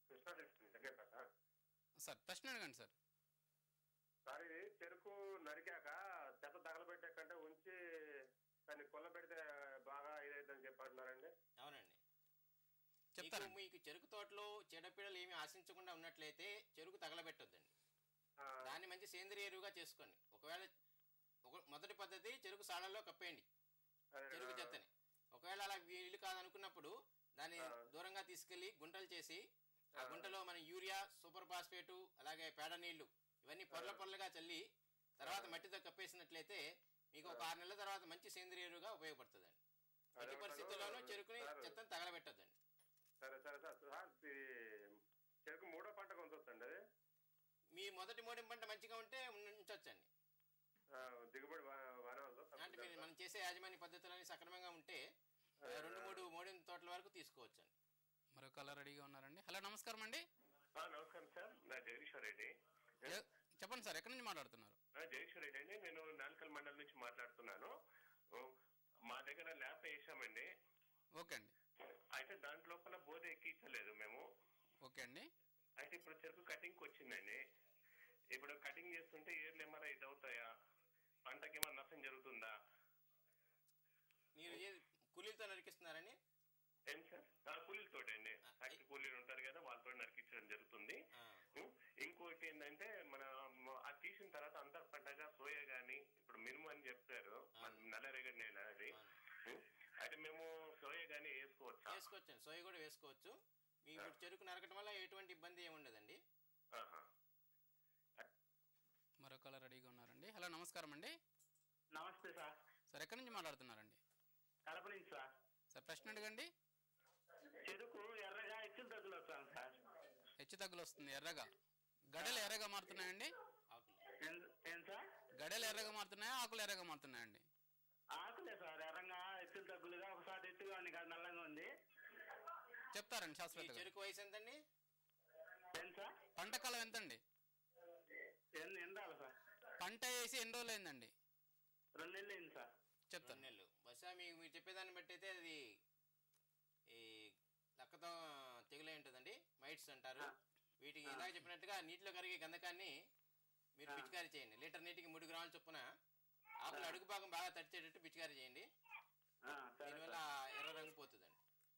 సార్ ప్రశ్న అడగండి సార్ సార్ ఇది చెరుకు నరికాక చెత్త తగలబెట్టే కంటే ఉంచి దాన్ని కొల్ల పెడితే బాగా ఇదైతుందని చెప్పంటున్నారండి అవునండి మీకు మీకు చెరుకు తోటలో చీడపీడలు ఏమి ఆశించకుండా ఉన్నట్లయితే చెరుకు తగలబెట్టొద్దండి దాన్ని మంచి సేంద్రియ ఎరువుగా చేసుకోండి ఒకవేళ ఒక మొదటి పద్ధతి చెరుకు సాడల్లో కప్పేయండి చెరుకు చెత్తని ఒకవేళ అలా వీలు కాదనుకున్నప్పుడు దాన్ని దూరంగా తీసుకెళ్లి గుంటలు చేసి ఆ గుంటలో మన యూరియా సూపర్ ఫాస్ఫేటు అలాగే పేడ నీళ్లు ఇవన్నీ పొరల పొరలుగా చల్లి తర్వాత మట్టితో కప్పేసినట్లయితే మీకు ఒక ఆరు నెలల తర్వాత మంచి సేంద్రియ ఎరువుగా ఉపయోగపడుతుందండి ఎట్టి పరిస్థితుల్లోనూ చెరుకుని చెత్తను తగలబెట్టొద్దండి సరే సరే సార్ సార్ ఇది చెరుకు మూడో పంట కొంతొచ్చండి అది మీ మొదటి మోడిం పంట మంచిగా ఉంటే ఉంచొచ్చండి ఆ, దిగుబడి బా- బాగానే ఉందా అంటే మీరు మనం చేసే యాజమాన్య పద్ధతులన్నీ సక్రమంగా ఉంటే ఆ, రెండు మూడు మోడిం తోటల వరకు తీసుకోవచ్చండి మరొకళ్ళు రెడీగా ఉన్నారండి హలో నమస్కారం అండి ఆ, నమస్కారం సార్ నా జగదీశ్వర్ రెడ్డి ఏ- చెప్పండి సార్ ఎక్కడి నుంచి మాట్లాడుతున్నారు ఆ, జగదీశ్వర్ రెడ్డి అండి నేను నాల్కల్ మండలం నుంచి మాట్లాడుతున్నాను ఓ, మా దగ్గర ల్యాప్ వేసామండి ఓకే అండి అయితే దాంట్ లోపల బోధ ఎక్కించలేదు మేము ఓకే అండి అయితే ఇప్పుడు చెరుకు కటింగ్కి వచ్చిందండి ఇప్పుడు కటింగ్ చేస్తుంటే ఏర్లు ఏమైనా ఇది అవుతాయా పంటకి ఏమైనా నష్టం జరుగుతుందా మీరు ఏ కూలీలతో నరికిస్తున్నారని ఏం సార్ ఆ, కూలీలతోటి అండి ఫ్యాక్టరీ కూలీలు ఉంటారు కదా వాళ్ళతో నరికించడం జరుగుతుంది ఉం. ఇంకోటి ఏంటంటే మన మ- అది తీసిన తర్వాత అంతర్ పంటగా సోయా గానీ ఇప్పుడు మినుము అని చెప్తారు మన నల్లరేగడి నేల అది ఉం. అయితే మేము సోయా గానీ వేసుకోవచ్చా వేసుకోవచ్చండి సోయ కూడా వేసుకోవచ్చు మీ ఇప్పుడు చెరుకు నరకటం వల్ల ఎటువంటి ఇబ్బంది ఏమి ఉండదండి ఆహా. మరొకళ్ళు రెడీగా ఉన్నారండి హలో నమస్కారం అండి నమస్తే సార్ సార్ ఎక్కడి నుంచి మాట్లాడుతున్నారండి కడప నుంచి సార్ సార్ ప్రశ్న అడగండి చెరుకు ఎర్రగా ఎచ్చులు తగ్గులు వస్తాను సార్ హెచ్చు తగ్గులు వస్తుంది ఎర్రగా గడలు ఎర్రగా మారుతున్నాయండి ఏం- ఏం సార్ గడలు ఎర్రగా మారుతున్నాయా ఆకులు ఎర్రగా మారుతున్నాయండి ఆకులే సార్ ఎర్రంగా ఎచ్చులు తగ్గులుగా ఒకసారి ఎత్తుగా ఉంది కాదు నల్లంగా ఉంది చెప్తారండి ఈ శాస్త్రవేత్త గారు. చెరుకు వయసు ఎంతండి ఏం సార్ పంట కాలం ఎంతండి ఎన్ని ఎండాలి సార్ పంట వేసి ఎన్ని రోజులు అయిందండి రెండు నెలలు అయింది సార్ చెప్తాను రెండు నెలలు బహుశా మీకు మీరు చెప్పేదాన్ని బట్టి అయితే అది ఈ రక్తం తెగులే ఉంటుందండి మైట్స్ అంటారు వీటికి ఇందాక చెప్పినట్టుగా నీటిలో కరిగే గంధకాన్ని మీరు పిచికారీ చేయండి లీటర్ నీటికి మూడు గ్రాముల చొప్పున ఆకులు అడుగు భాగం బాగా తడిచేటట్టు పిచికారీ చేయండి దీనివల్ల ఎర్ర రంగు పోతుందండి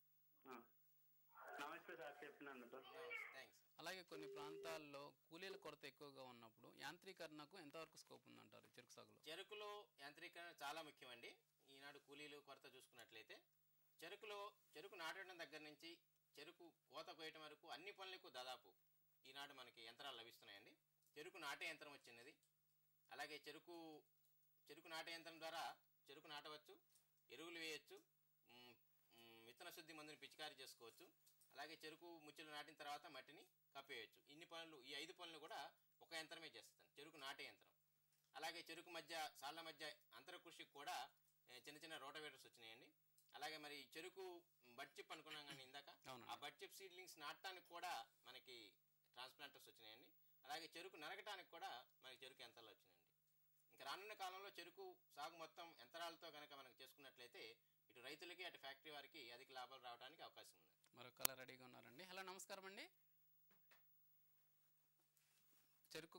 నమస్తే సార్ చెప్పినందుకు థ్యాంక్స్ అలాగే కొన్ని ప్రాంతాల్లో కూలీల కొరత ఎక్కువగా ఉన్నప్పుడు యాంత్రీకరణకు ఎంతవరకు స్కోప్ ఉందంటారు చెరుకు సాగులో చెరుకులో యాంత్రీకరణ చాలా ముఖ్యమండి ఈనాడు కూలీలు కొరత చూసుకున్నట్లయితే చెరుకులో చెరుకు నాటడం దగ్గర నుంచి చెరుకు కోత కోయటం వరకు అన్ని పనులకు దాదాపు ఈనాడు మనకి యంత్రాలు లభిస్తున్నాయండి చెరుకు నాటే యంత్రం వచ్చినది అలాగే చెరుకు చెరుకు నాటే యంత్రం ద్వారా చెరుకు నాటవచ్చు ఎరువులు వేయచ్చు మ్, మ్, విత్తన శుద్ధి మందుని పిచికారీ చేసుకోవచ్చు అలాగే చెరుకు ముచ్చులు నాటిన తర్వాత మట్టిని కప్పేయచ్చు ఇన్ని పనులు ఈ ఐదు పనులు కూడా ఒక యంత్రమే చేస్తాను చెరుకు నాటే యంత్రం అలాగే చెరుకు మధ్య సాళ్ళ మధ్య అంతర కృషికి కూడా ఏ, చిన్న చిన్న రోటవేటర్స్ వచ్చినాయండి అలాగే మరి చెరుకు బడ్ చిప్ అనుకున్నాం కానీ ఇందాక ఆ బడ్ చిప్ సీడ్లింగ్స్ నాటడానికి కూడా మనకి ట్రాన్స్ప్లాంటర్స్ వచ్చినాయండి అలాగే చెరుకు నరకటానికి కూడా మనకి చెరుకు యంత్రాలు వచ్చినాయండి ఇంకా రానున్న కాలంలో చెరుకు సాగు మొత్తం యంత్రాలతో కనుక మనం చేసుకున్నట్లయితే ఇటు రైతులకి అటు ఫ్యాక్టరీ వారికి అధిక లాభాలు రావడానికి అవకాశం ఉంది మరొక కలర్ రెడీగా ఉన్నారండి హలో నమస్కారం అండి చెరుకు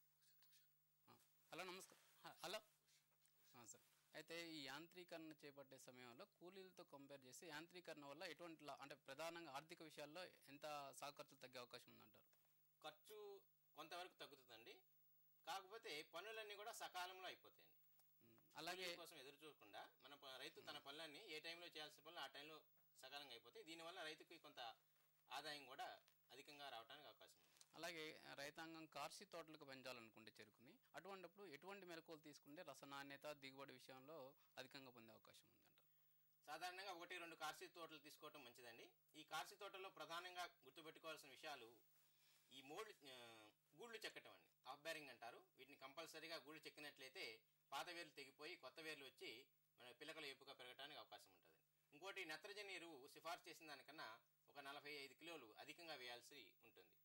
ఆ, హలో నమస్కారం హ- హలో ఆ, సార్ అయితే ఈ యాంత్రీకరణ చేపట్టే సమయంలో కూలీలతో కంపేర్ చేసి యాంత్రీకరణ వల్ల ఎటువంటి లా- అంటే ప్రధానంగా ఆర్థిక విషయాల్లో ఎంత సాగు ఖర్చులు తగ్గే అవకాశం ఉందంటారు ఖర్చు కొంతవరకు తగ్గుతుందండి కాకపోతే పనులన్నీ కూడా సకాలంలో అయిపోతాయండి అలాగే కూలీల కోసం ఎదురు చూడకుండా మన ప- రైతు తన పనులన్నీ ఏ టైంలో చేయాల్సిన పనులు ఆ టైంలో సకాలంగా అయిపోతాయి దీనివల్ల రైతుకి కొంత ఆదాయం కూడా అధికంగా రావడానికి అవకాశం ఉంది అలాగే రైతాంగం కార్షి తోటలకు పెంచాలనుకుంటే చెరుకుని అటువంటిప్పుడు ఎటువంటి మెలకువలు తీసుకుంటే రస నాణ్యత దిగుబడి విషయంలో అధికంగా పొందే అవకాశం ఉందంటారు సాధారణంగా ఒకటి రెండు కార్సీ తోటలు తీసుకోవటం మంచిదండి ఈ కార్సీ తోటలో ప్రధానంగా గుర్తుపెట్టుకోవాల్సిన విషయాలు ఈ మోడ్ ఆ, గూళ్ళు చెక్కటం అండి ఆఫ్ బ్యారింగ్ అంటారు వీటిని కంపల్సరీగా గూళ్ళు చెక్కినట్లయితే పాత వేర్లు తెగిపోయి కొత్త వేర్లు వచ్చి మన పిల్లకల ఏపుగా పెరగడానికి అవకాశం ఉంటుంది ఇంకోటి నత్రజని ఎరువు సిఫార్సు చేసిన దానికన్నా ఒక నలభై ఐదు కిలోలు అధికంగా వేయాల్సి ఉంటుంది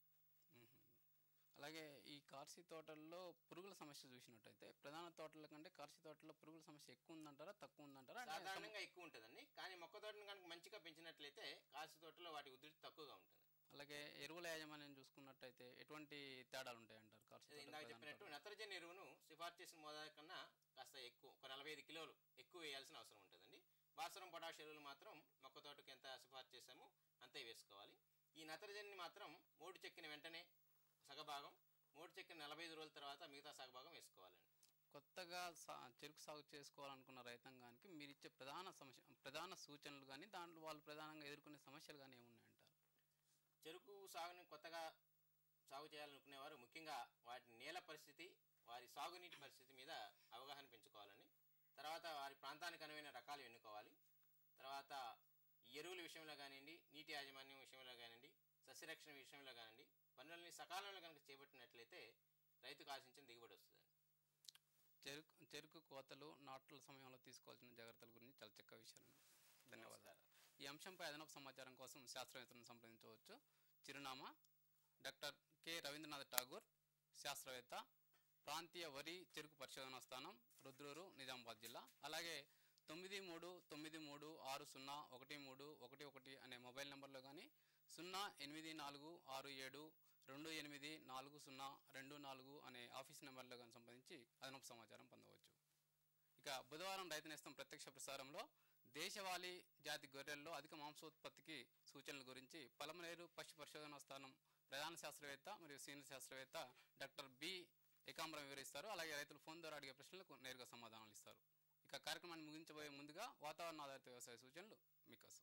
అలాగే ఈ కార్సి తోటల్లో పురుగుల సమస్య చూసినట్టయితే ప్రధాన తోటల కంటే కార్సి తోటల్లో పురుగుల సమస్య ఎక్కువ ఉందంటారా తక్కువ ఉందంటారా అంటే సాధారణంగా ఎక్కువ ఉంటుందండి కానీ మొక్క తోటను కనుక మంచిగా పెంచినట్లయితే కాసి తోటలో వాటి ఉధృతి తక్కువగా ఉంటుంది అలాగే ఎరువుల యాజమాన్యం చూసుకున్నట్టయితే ఎటువంటి తేడాలు ఉంటాయంటారు కార్సి అదే తోటల ఇందాక ప్రధాన చెప్పినట్టు తోటల? నత్రజని ఎరువును సిఫార్సు చేసిన మోతాదు కన్నా కాస్త ఎక్కువ ఒక నలభై ఐదు కిలోలు ఎక్కువ వేయాల్సిన అవసరం ఉంటుందండి భాస్వరం పొటాష్ ఎరువులు మాత్రం మొక్క తోటకు ఎంత సిఫార్సు చేసామో అంతే వేసుకోవాలి ఈ నత్రజనిని మాత్రం మూడు చెక్కిన వెంటనే సగభాగం మూడు చెక్కిన నలభై ఐదు రోజుల తర్వాత మిగతా సగభాగం వేసుకోవాలండి కొత్తగా సా- చెరుకు సాగు చేసుకోవాలనుకున్న రైతాంగానికి మీరు ఇచ్చే ప్రధాన సమస్య ప్రధాన సూచనలు కానీ దాంట్లో వాళ్ళు ప్రధానంగా ఎదుర్కొనే సమస్యలు కానీ ఏమున్నాయంటారు చెరుకు సాగుని కొత్తగా సాగు చేయాలనుకునేవారు ముఖ్యంగా వాటి నేల పరిస్థితి వారి సాగునీటి పరిస్థితి మీద అవగాహన పెంచుకోవాలని తర్వాత వారి ప్రాంతానికి అనువైన రకాలు ఎన్నుకోవాలి తర్వాత ఈ ఎరువుల విషయంలో కానివ్వండి నీటి యాజమాన్యం విషయంలో కానివ్వండి సస్యరక్షణ విషయంలో కానివ్వండి పనులని సకాలంలో కనుక చేపట్టినట్లయితే రైతుకు ఆశించిన దిగుబడి వస్తుంది చెరుకు చెరుకు కోతలు నాట్ల సమయంలో తీసుకోవాల్సిన జాగ్రత్తల గురించి చాలా చక్కగా విషయాలు ధన్యవాదాలు ఈ అంశంపై అదనపు సమాచారం కోసం శాస్త్రవేత్తలను సంప్రదించవచ్చు చిరునామా డాక్టర్ కె రవీంద్రనాథ్ ఠాగూర్ శాస్త్రవేత్త ప్రాంతీయ వరి చెరుకు పరిశోధనా స్థానం రుద్రూరు నిజామాబాద్ జిల్లా అలాగే తొమ్మిది మూడు తొమ్మిది మూడు ఆరు సున్నా ఒకటి మూడు ఒకటి ఒకటి అనే మొబైల్ నెంబర్లో కానీ సున్నా ఎనిమిది నాలుగు ఆరు ఏడు రెండు ఎనిమిది నాలుగు సున్నా రెండు నాలుగు అనే ఆఫీస్ నెంబర్లో కానీ సంబంధించి అదనపు సమాచారం పొందవచ్చు ఇక బుధవారం రైతు నేస్తం ప్రత్యక్ష ప్రసారంలో దేశవాళీ జాతి గొర్రెల్లో అధిక మాంసోత్పత్తికి సూచనల గురించి పలమనేరు పశు పరిశోధనా స్థానం ప్రధాన శాస్త్రవేత్త మరియు సీనియర్ శాస్త్రవేత్త డాక్టర్ బి ఏకాంబరం వివరిస్తారు అలాగే రైతులు ఫోన్ ద్వారా అడిగే ప్రశ్నలకు నేరుగా సమాధానాలు ఇస్తారు ఇక కార్యక్రమాన్ని ముగించబోయే ముందుగా వాతావరణ ఆధారిత వ్యవసాయ సూచనలు మీకోసం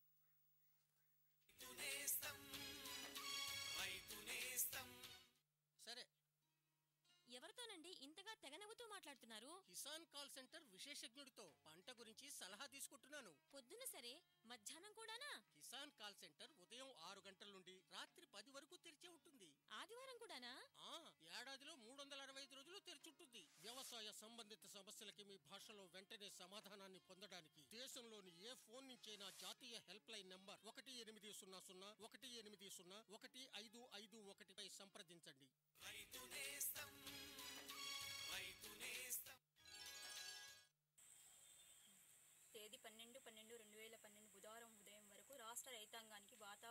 సరే ఎవరితోనండి ఇంతగా తెగనవ్వుతూ మాట్లాడుతున్నారు కిసాన్ కాల్ సెంటర్ విశేషజ్ఞుడితో పంట గురించి సలహా తీసుకుంటున్నాను పొద్దున సరే మధ్యాహ్నం కూడానా కిసాన్ కాల్ సెంటర్ ఉదయం ఆరు గంటల నుండి రాత్రి పది వరకు తెరిచే ఉంటుంది ఆదివారం కూడానా ఆ ఏడాదిలో మూడు వందల అరవై ఐదు రోజులు తెరిచుంటుంది వ్యవసాయ సంబంధిత సమస్యలకి మీ భాషలో వెంటనే సమాధానాన్ని పొందడానికి దేశంలోని ఏ ఫోన్ నుంచైనా జాతీయ హెల్ప్ లైన్ నంబర్ ఒకటి ఎనిమిది సున్నా సున్నా ఒకటి ఎనిమిది సున్నా ఒకటి ఐదు ఐదు ఒకటిపై సంప్రదించండి రైతు నేస్తం రైతు నేస్తం తేదీ పన్నెండు పన్నెండు రెండు వేల పన్నెండు బుధవారం ఉదయం వరకు రాష్ట్ర రైతాంగానికి వాతావరణ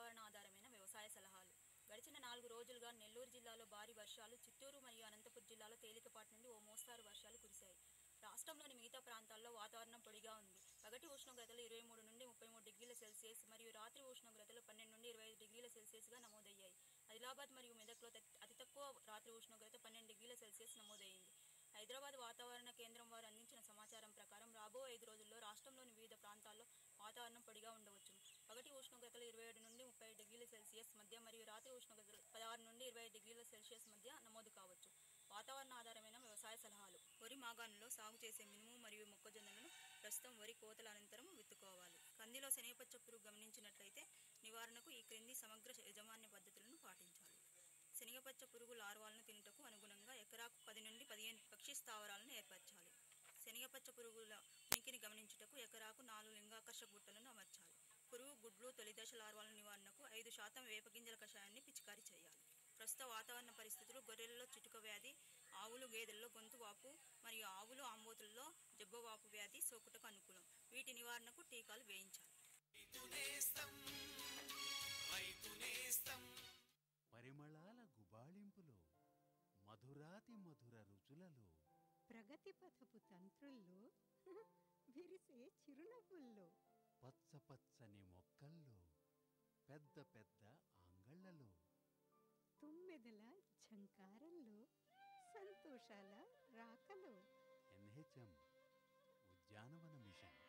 గడిచిన నాలుగు రోజులుగా నెల్లూరు జిల్లాలో భారీ వర్షాలు చిత్తూరు మరియు అనంతపురం జిల్లాలో తేలికపాటి నుండి ఓ మోస్తారు వర్షాలు కురిశాయి రాష్ట్రంలోని మిగతా ప్రాంతాల్లో వాతావరణం పొడిగా ఉంది పగటి ఉష్ణోగ్రతలు ఇరవై మూడు నుండి ముప్పై మూడు డిగ్రీల సెల్సియస్ మరియు రాత్రి ఉష్ణోగ్రతలు పన్నెండు నుండి ఇరవై ఐదు డిగ్రీల సెల్సియస్గా నమోదయ్యాయి ఆదిలాబాద్ మరియు మెదక్లో తక్- అతి తక్కువ రాత్రి ఉష్ణోగ్రత పన్నెండు డిగ్రీల సెల్సియస్ నమోదైంది హైదరాబాద్ వాతావరణ కేంద్రం వారు అందించిన సమాచారం ప్రకారం రాబో ఐదు రోజుల్లో రాష్ట్రంలోని వివిధ ప్రాంతాల్లో వాతావరణం పొడిగా ఉండవచ్చును పగటి ఉష్ణోగ్రతలు ఇరవై ఏడు నుండి ముప్పై డిగ్రీల సెల్సియస్ మధ్య మరియు రాత్రి ఉష్ణోగ్రతలు పదహారు నుండి ఇరవై డిగ్రీల సెల్సియస్ మధ్య నమోదు కావచ్చు వాతావరణ ఆధారమైన వ్యవసాయ సలహాలు వరి మాగాణులో సాగు చేసే మినుము మరియు మొక్కజొన్నలను ప్రస్తుతం వరి కోతల అనంతరం విత్తుకోవాలి కందిలో శనగపచ్చ పురుగు గమనించినట్లయితే నివారణకు ఈ క్రింది సమగ్ర యాజమాన్య పద్ధతులను పాటించాలి శనగపచ్చ పురుగు లార్వాలను తినుటకు అనుగుణంగా ఎకరాకు పది నుండి పదిహేను పక్షి స్థావరాలను ఏర్పరచాలి శనగపచ్చ పురుగుల ఉనికిని గమనించుటకు ఎకరాకు నాలుగు లింగాకర్షక గుట్టలను అమర్చాలి పురుగు గుడ్లు తొలిదశ లార్వాల నివారణకు ఐదు శాతం వేపగింజల కషాయాన్ని పిచికారీ చేయాలి ప్రస్తుత వాతావరణ పరిస్థితులు గొర్రెలలో చిటుక వ్యాధి ఆవులు గేదెల్లో గొంతు వాపు మరియు ఆవులు ఆంబోతుల్లో జబ్బవాపు వ్యాధి సోకుటకు అనుకూలం వీటి నివారణకు టీకాలు వేయించాలి పరిమళాల గుబాళింపులో మధురాతి మధుర రుచులలో ప్రగతి పథపు తంత్రుల్లో విరిసే చిరునవ్వుల్లో పచ్చ పచ్చని మొక్కల్లో పెద్ద పెద్ద ఆంగళ్లలో తుమ్మెదల ఝంకారంలో సంతోషాల రాకలో ఎన్హెచ్ఎం ఉద్యానవన మిషన్